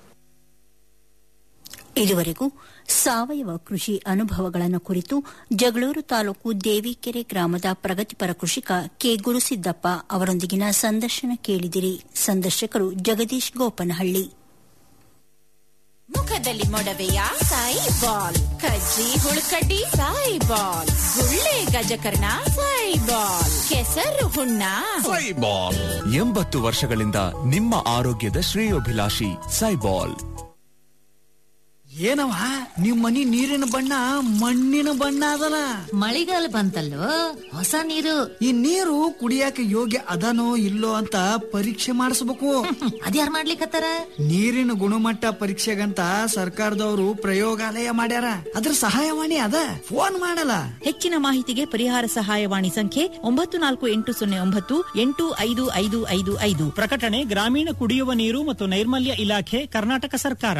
ಇದುವರೆಗೂ ಸಾವಯವ ಕೃಷಿ ಅನುಭವಗಳನ್ನು ಕುರಿತು ಜಗಳೂರು ತಾಲೂಕು ದೇವಿಕೆರೆ ಗ್ರಾಮದ ಪ್ರಗತಿಪರ ಕೃಷಿಕ ಕೆ ಗುರುಸಿದ್ದಪ್ಪ ಅವರೊಂದಿಗಿನ ಸಂದರ್ಶನ ಕೇಳಿದಿರಿ ಸಂದರ್ಶಕರು ಜಗದೀಶ್ ಗೋಪನಹಳ್ಳಿ ಮುಖದಲ್ಲಿ ಮೊಡವೆಯ ಸಾಯಿ ಬಾಲ್ ಕಜ್ಜಿ ಹುಳುಕಡ್ಡಿ ಸಾಯಿ ಬಾಲ್ ಗುಳ್ಳೆ ಗಜಕರ್ಣ ಸಾಯಿ ಬಾಲ್ ಕೆಸರು ಹುಣ್ಣ ಸೈಬಾಲ್ ಎಂಬತ್ತು ವರ್ಷಗಳಿಂದ ನಿಮ್ಮ ಆರೋಗ್ಯದ ಶ್ರೇಯೋಭಿಲಾಷಿ ಸೈಬಾಲ್ ಏನವ ನಿಮ್ ಮನಿ ನೀರಿನ ಬಣ್ಣ ಮಣ್ಣಿನ ಬಣ್ಣ ಅದಲ್ಲ ಮಳಿಗಾಲ ಬಂತಲ್ಲೋ ಹೊಸ ನೀರು ಈ ನೀರು ಕುಡಿಯಾಕ ಯೋಗ್ಯ ಅದನೋ ಇಲ್ಲೋ ಅಂತ ಪರೀಕ್ಷೆ ಮಾಡಿಸ್ಬೇಕು ಅದ್ಯಾರ್ ಮಾಡ್ಲಿಕತ್ತಾರ ನೀರಿನ ಗುಣಮಟ್ಟ ಪರೀಕ್ಷೆಗಂತ ಸರ್ಕಾರದವರು ಪ್ರಯೋಗಾಲಯ ಮಾಡ್ಯಾರ ಅದ್ರ ಸಹಾಯವಾಣಿ ಅದ ಫೋನ್ ಮಾಡಲ್ಲ ಹೆಚ್ಚಿನ ಮಾಹಿತಿಗೆ ಪರಿಹಾರ ಸಹಾಯವಾಣಿ ಸಂಖ್ಯೆ ಒಂಬತ್ತು ನಾಲ್ಕು ಎಂಟು ಸೊನ್ನೆ ಒಂಬತ್ತು ಎಂಟು ಐದು ಐದು ಐದು ಐದು ಪ್ರಕಟಣೆ ಗ್ರಾಮೀಣ ಕುಡಿಯುವ ನೀರು ಮತ್ತು ನೈರ್ಮಲ್ಯ ಇಲಾಖೆ ಕರ್ನಾಟಕ ಸರ್ಕಾರ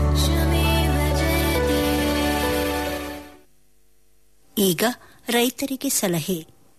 ಈಗ ರೈತರಿಗೆ ಸಲಹೆ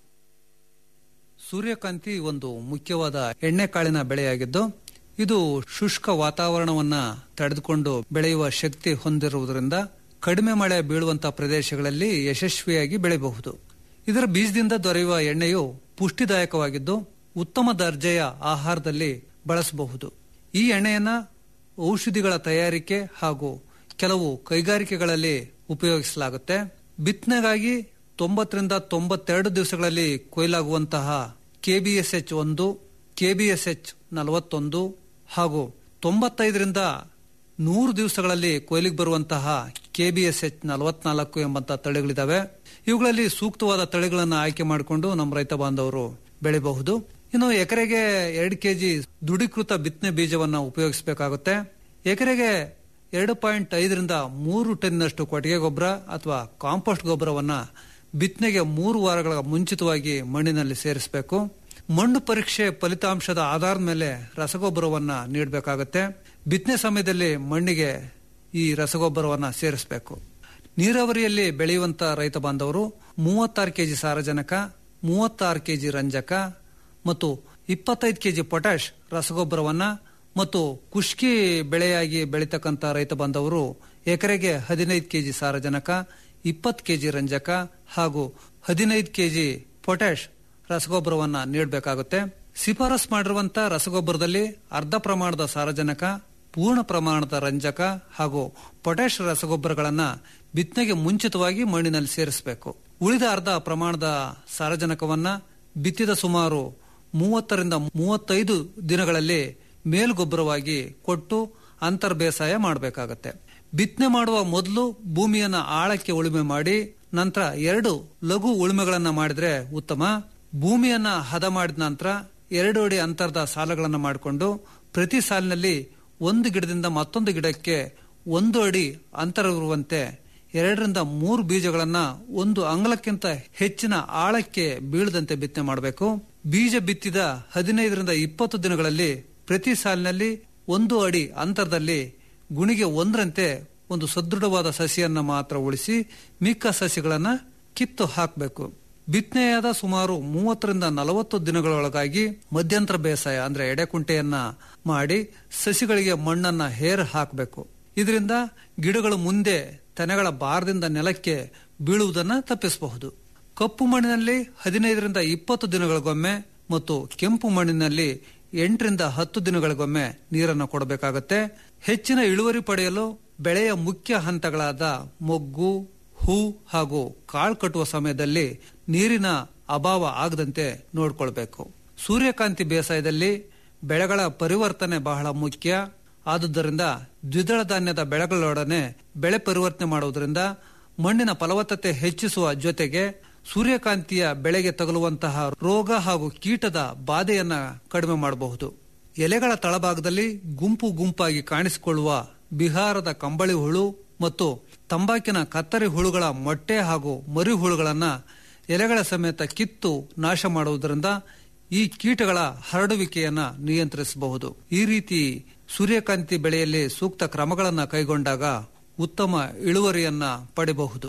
ಸೂರ್ಯಕಾಂತಿ ಒಂದು ಮುಖ್ಯವಾದ ಎಣ್ಣೆಕಾಳಿನ ಬೆಳೆಯಾಗಿದ್ದು ಇದು ಶುಷ್ಕ ವಾತಾವರಣವನ್ನ ತಡೆದುಕೊಂಡು ಬೆಳೆಯುವ ಶಕ್ತಿ ಹೊಂದಿರುವುದರಿಂದ ಕಡಿಮೆ ಮಳೆ ಬೀಳುವಂತಹ ಪ್ರದೇಶಗಳಲ್ಲಿ ಯಶಸ್ವಿಯಾಗಿ ಬೆಳೆಯಬಹುದು ಇದರ ಬೀಜದಿಂದ ದೊರೆಯುವ ಎಣ್ಣೆಯು ಪುಷ್ಟಿದಾಯಕವಾಗಿದ್ದು ಉತ್ತಮ ದರ್ಜೆಯ ಆಹಾರದಲ್ಲಿ ಬಳಸಬಹುದು ಈ ಎಣ್ಣೆಯನ್ನ ಔಷಧಿಗಳ ತಯಾರಿಕೆ ಹಾಗೂ ಕೆಲವು ಕೈಗಾರಿಕೆಗಳಲ್ಲಿ ಉಪಯೋಗಿಸಲಾಗುತ್ತೆ ಬಿತ್ತನೆಗಾಗಿ ತೊಂಬತ್ತರಿಂದ ತೊಂಬತ್ತೆರಡು ದಿವಸಗಳಲ್ಲಿ ಕೊಯ್ಲಾಗುವಂತಹ ಕೆಬಿಎಸ್ಎಚ್ ಒಂದು ಕೆಬಿಎಸ್ಎಚ್ ನಲವತ್ತೊಂದು ಹಾಗೂ ತೊಂಬತ್ತೈದರಿಂದ ನೂರು ದಿವಸಗಳಲ್ಲಿ ಕೊಯ್ಲಿಗೆ ಬರುವಂತಹ ಕೆಬಿಎಸ್ಎಚ್ ನಲವತ್ನಾಲ್ಕು ಎಂಬಂತಹ ತಳಿಗಳಿದಾವೆ ಇವುಗಳಲ್ಲಿ ಸೂಕ್ತವಾದ ತಳಿಗಳನ್ನು ಆಯ್ಕೆ ಮಾಡಿಕೊಂಡು ನಮ್ಮ ರೈತ ಬಾಂಧವರು ಬೆಳೆಯಬಹುದು ಇನ್ನು ಎಕರೆಗೆ ಎರಡು ಕೆಜಿ ದೃಢೀಕೃತ ಬಿತ್ತನೆ ಬೀಜವನ್ನು ಉಪಯೋಗಿಸಬೇಕಾಗುತ್ತೆ ಎಕರೆಗೆ ಎರಡು ಪಾಯಿಂಟ್ ಐದರಿಂದ ಮೂರು ಟನ್ನಷ್ಟು ಕೊಟ್ಟಿಗೆ ಗೊಬ್ಬರ ಅಥವಾ ಕಾಂಪೋಸ್ಟ್ ಗೊಬ್ಬರವನ್ನ ಬಿತ್ತನೆಗೆ ಮೂರು ವಾರಗಳ ಮುಂಚಿತವಾಗಿ ಮಣ್ಣಿನಲ್ಲಿ ಸೇರಿಸಬೇಕು ಮಣ್ಣು ಪರೀಕ್ಷೆ ಫಲಿತಾಂಶದ ಆಧಾರದ ಮೇಲೆ ರಸಗೊಬ್ಬರವನ್ನ ನೀಡಬೇಕಾಗುತ್ತೆ ಬಿತ್ತನೆ ಸಮಯದಲ್ಲಿ ಮಣ್ಣಿಗೆ ಈ ರಸಗೊಬ್ಬರವನ್ನ ಸೇರಿಸಬೇಕು ನೀರಾವರಿಯಲ್ಲಿ ಬೆಳೆಯುವಂತ ರೈತ ಬಾಂಧವರು ಮೂವತ್ತಾರು ಕೆಜಿ ಸಾರಜನಕ ಮೂವತ್ತಾರು ಕೆಜಿ ರಂಜಕ ಮತ್ತು ಇಪ್ಪತ್ತೈದು ಕೆಜಿ ಪೊಟ್ಯಾಶ್ ರಸಗೊಬ್ಬರವನ್ನ ಮತ್ತು ಕುಷ್ಕಿ ಬೆಳೆಯಾಗಿ ಬೆಳೀತಕ್ಕಂಥ ರೈತ ಬಾಂಧವರು ಎಕರೆಗೆ ಹದಿನೈದು ಕೆಜಿ ಸಾರಜನಕ ಇಪ್ಪತ್ತು ಕೆಜಿ ರಂಜಕ ಹಾಗೂ ಹದಿನೈದು ಕೆಜಿ ಪೊಟ್ಯಾಶ್ ರಸಗೊಬ್ಬರವನ್ನ ನೀಡಬೇಕಾಗುತ್ತೆ ಶಿಫಾರಸ್ ಮಾಡಿರುವಂತ ರಸಗೊಬ್ಬರದಲ್ಲಿ ಅರ್ಧ ಪ್ರಮಾಣದ ಸಾರಜನಕ ಪೂರ್ಣ ಪ್ರಮಾಣದ ರಂಜಕ ಹಾಗೂ ಪೊಟ್ಯಾಶ್ ರಸಗೊಬ್ಬರಗಳನ್ನ ಬಿತ್ತನೆಗೆ ಮುಂಚಿತವಾಗಿ ಮಣ್ಣಿನಲ್ಲಿ ಸೇರಿಸಬೇಕು ಉಳಿದ ಅರ್ಧ ಪ್ರಮಾಣದ ಸಾರಜನಕವನ್ನ ಬಿತ್ತಿದ ಸುಮಾರು ಮೂವತ್ತರಿಂದ ಮೂವತ್ತೈದು ದಿನಗಳಲ್ಲಿ ಮೇಲ್ಗೊಬ್ಬರವಾಗಿ ಕೊಟ್ಟು ಅಂತರ್ ಬೇಸಾಯ ಮಾಡಬೇಕಾಗತ್ತೆ ಬಿತ್ತನೆ ಮಾಡುವ ಮೊದಲು ಭೂಮಿಯನ್ನ ಆಳಕ್ಕೆ ಉಳುಮೆ ಮಾಡಿ ನಂತರ ಎರಡು ಲಘು ಉಳುಮೆಗಳನ್ನ ಮಾಡಿದ್ರೆ ಉತ್ತಮ ಭೂಮಿಯನ್ನ ಹದ ಮಾಡಿದ ನಂತರ ಎರಡು ಅಡಿ ಅಂತರದ ಸಾಲಗಳನ್ನು ಮಾಡಿಕೊಂಡು ಪ್ರತಿ ಸಾಲಿನಲ್ಲಿ ಒಂದು ಗಿಡದಿಂದ ಮತ್ತೊಂದು ಗಿಡಕ್ಕೆ ಒಂದು ಅಡಿ ಅಂತರವಿರುವಂತೆ ಎರಡರಿಂದ ಮೂರು ಬೀಜಗಳನ್ನ ಒಂದು ಅಂಗಲಕ್ಕಿಂತ ಹೆಚ್ಚಿನ ಆಳಕ್ಕೆ ಬೀಳದಂತೆ ಬಿತ್ತನೆ ಮಾಡಬೇಕು ಬೀಜ ಬಿತ್ತಿದ ಹದಿನೈದರಿಂದ ಇಪ್ಪತ್ತು ದಿನಗಳಲ್ಲಿ ಪ್ರತಿ ಸಾಲಿನಲ್ಲಿ ಒಂದು ಅಡಿ ಅಂತರದಲ್ಲಿ ಗುಣಿಗೆ ಒಂದರಂತೆ ಒಂದು ಸದೃಢವಾದ ಸಸಿಯನ್ನ ಮಾತ್ರ ಉಳಿಸಿ ಮಿಕ್ಕ ಸಸಿಗಳನ್ನ ಕಿತ್ತು ಹಾಕಬೇಕು ಬಿತ್ತನೆಯಾದ ಸುಮಾರು ಮೂವತ್ತರಿಂದ ನಲವತ್ತು ದಿನಗಳೊಳಗಾಗಿ ಮಧ್ಯಂತರ ಬೇಸಾಯ ಅಂದ್ರೆ ಎಡೆಕುಂಟೆಯನ್ನ ಮಾಡಿ ಸಸಿಗಳಿಗೆ ಮಣ್ಣನ್ನ ಹೇರ್ ಹಾಕಬೇಕು ಇದರಿಂದ ಗಿಡಗಳು ಮುಂದೆ ತೆನೆಗಳ ಭಾರದಿಂದ ನೆಲಕ್ಕೆ ಬೀಳುವುದನ್ನ ತಪ್ಪಿಸಬಹುದು ಕಪ್ಪು ಮಣ್ಣಿನಲ್ಲಿ ಹದಿನೈದರಿಂದ ಇಪ್ಪತ್ತು ದಿನಗಳಿಗೊಮ್ಮೆ ಮತ್ತು ಕೆಂಪು ಮಣ್ಣಿನಲ್ಲಿ ಎಂಟರಿಂದ ಹತ್ತು ದಿನಗಳಿಗೊಮ್ಮೆ ನೀರನ್ನು ಕೊಡಬೇಕಾಗತ್ತೆ ಹೆಚ್ಚಿನ ಇಳುವರಿ ಪಡೆಯಲು ಬೆಳೆಯ ಮುಖ್ಯ ಹಂತಗಳಾದ ಮೊಗ್ಗು ಹೂ ಹಾಗೂ ಕಾಳು ಕಟ್ಟುವ ಸಮಯದಲ್ಲಿ ನೀರಿನ ಅಭಾವ ಆಗದಂತೆ ನೋಡಿಕೊಳ್ಬೇಕು ಸೂರ್ಯಕಾಂತಿ ಬೇಸಾಯದಲ್ಲಿ ಬೆಳೆಗಳ ಪರಿವರ್ತನೆ ಬಹಳ ಮುಖ್ಯ ಆದುದರಿಂದ ದ್ವಿದಳ ಧಾನ್ಯದ ಬೆಳೆಗಳೊಡನೆ ಬೆಳೆ ಪರಿವರ್ತನೆ ಮಾಡುವುದರಿಂದ ಮಣ್ಣಿನ ಫಲವತ್ತತೆ ಹೆಚ್ಚಿಸುವ ಜೊತೆಗೆ ಸೂರ್ಯಕಾಂತಿಯ ಬೆಳೆಗೆ ತಗುಲುವಂತಹ ರೋಗ ಹಾಗೂ ಕೀಟದ ಬಾಧೆಯನ್ನ ಕಡಿಮೆ ಮಾಡಬಹುದು ಎಲೆಗಳ ತಳಭಾಗದಲ್ಲಿ ಗುಂಪು ಗುಂಪಾಗಿ ಕಾಣಿಸಿಕೊಳ್ಳುವ ಬಿಹಾರದ ಕಂಬಳಿ ಹುಳು ಮತ್ತು ತಂಬಾಕಿನ ಕತ್ತರಿ ಹುಳುಗಳ ಮೊಟ್ಟೆ ಹಾಗೂ ಮರಿ ಹುಳುಗಳನ್ನ ಎಲೆಗಳ ಸಮೇತ ಕಿತ್ತು ನಾಶ ಮಾಡುವುದರಿಂದ ಈ ಕೀಟಗಳ ಹರಡುವಿಕೆಯನ್ನ ನಿಯಂತ್ರಿಸಬಹುದು ಈ ರೀತಿ ಸೂರ್ಯಕಾಂತಿ ಬೆಳೆಯಲ್ಲಿ ಸೂಕ್ತ ಕ್ರಮಗಳನ್ನು ಕೈಗೊಂಡಾಗ ಉತ್ತಮ ಇಳುವರಿಯನ್ನ ಪಡೆಯಬಹುದು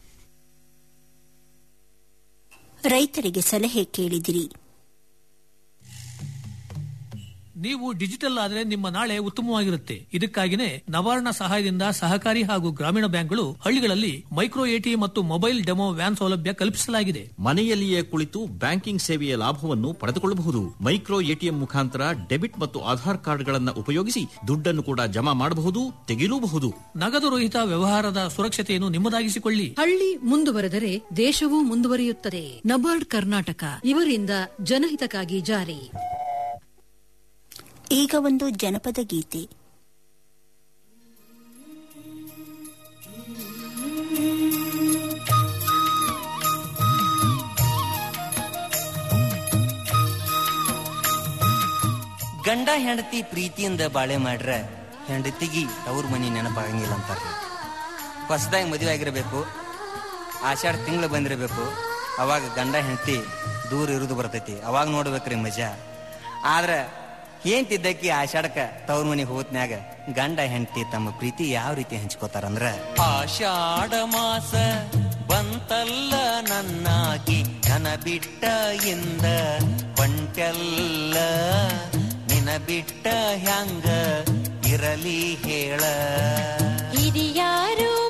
ರೈತರಿಗೆ ಸಲಹೆ ಕೇಳಿದಿರಿ ನೀವು ಡಿಜಿಟಲ್ ಆದರೆ ನಿಮ್ಮ ನಾಳೆ ಉತ್ತಮವಾಗಿರುತ್ತೆ ಇದಕ್ಕಾಗಿನೇ ನವಾರ್ಣ ಸಹಾಯದಿಂದ ಸಹಕಾರಿ ಹಾಗೂ ಗ್ರಾಮೀಣ ಬ್ಯಾಂಕ್ಗಳು ಹಳ್ಳಿಗಳಲ್ಲಿ ಮೈಕ್ರೋ ಎಟಿಎಂ ಮತ್ತು ಮೊಬೈಲ್ ಡೆಮೋ ವ್ಯಾನ್ ಸೌಲಭ್ಯ ಕಲ್ಪಿಸಲಾಗಿದೆ ಮನೆಯಲ್ಲಿಯೇ ಕುಳಿತು ಬ್ಯಾಂಕಿಂಗ್ ಸೇವೆಯ ಲಾಭವನ್ನು ಪಡೆದುಕೊಳ್ಳಬಹುದು ಮೈಕ್ರೋ ಎಟಿಎಂ ಮುಖಾಂತರ ಡೆಬಿಟ್ ಮತ್ತು ಆಧಾರ್ ಕಾರ್ಡ್ಗಳನ್ನು ಉಪಯೋಗಿಸಿ ದುಡ್ಡನ್ನು ಕೂಡ ಜಮಾ ಮಾಡಬಹುದು ತೆಗೆಯಲೂಬಹುದು ನಗದು ರಹಿತ ವ್ಯವಹಾರದ ಸುರಕ್ಷತೆಯನ್ನು ನಿಮ್ಮದಾಗಿಸಿಕೊಳ್ಳಿ ಹಳ್ಳಿ ಮುಂದುವರೆದರೆ ದೇಶವೂ ಮುಂದುವರಿಯುತ್ತದೆ ನಬಾರ್ಡ್ ಕರ್ನಾಟಕ ಇವರಿಂದ ಜನಹಿತಕ್ಕಾಗಿ ಜಾರಿ ಈಗ ಒಂದು ಜನಪದ ಗೀತೆ ಗಂಡ ಹೆಂಡತಿ ಪ್ರೀತಿಯಿಂದ ಬಾಳೆ ಮಾಡ್ರ ಹೆಂಡತಿಗಿ ಅವ್ರ ಮನಿ ನೆನಪಾಗಂಗಿಲ್ಲ ಅಂತಾರ ಹೊಸದಾಗಿ ಮದುವೆ ಆಗಿರಬೇಕು ಆಷಾಢ ತಿಂಗಳು ಬಂದಿರಬೇಕು ಅವಾಗ ಗಂಡ ಹೆಂಡತಿ ದೂರ ಇರುದು ಬರ್ತೈತಿ ಅವಾಗ ನೋಡ್ಬೇಕ್ರಿ ಮಜಾ ಆದ್ರ ಏನ್ ತಿದ್ದಕ್ಕಿ ಆಷಾಢಕ್ಕ ತವ್ರ ಮನೆಗೆ ಹೋತ್ನ್ಯಾಗ ಗಂಡ ಹೆಂಡತಿ ತಮ್ಮ ಪ್ರೀತಿ ಯಾವ ರೀತಿ ಹಂಚ್ಕೋತಾರಂದ್ರ ಆಷಾಢ ಮಾಸ ಬಂತಲ್ಲ ನನ್ನಾಕಿ ನನ ಬಿಟ್ಟ ಇಂದ ಬಂಟೆಲ್ಲ ನಿನ ಬಿಟ್ಟ ಹ್ಯಾಂಗ ಇರಲಿ ಹೇಳ ಹಿರಿಯಾರು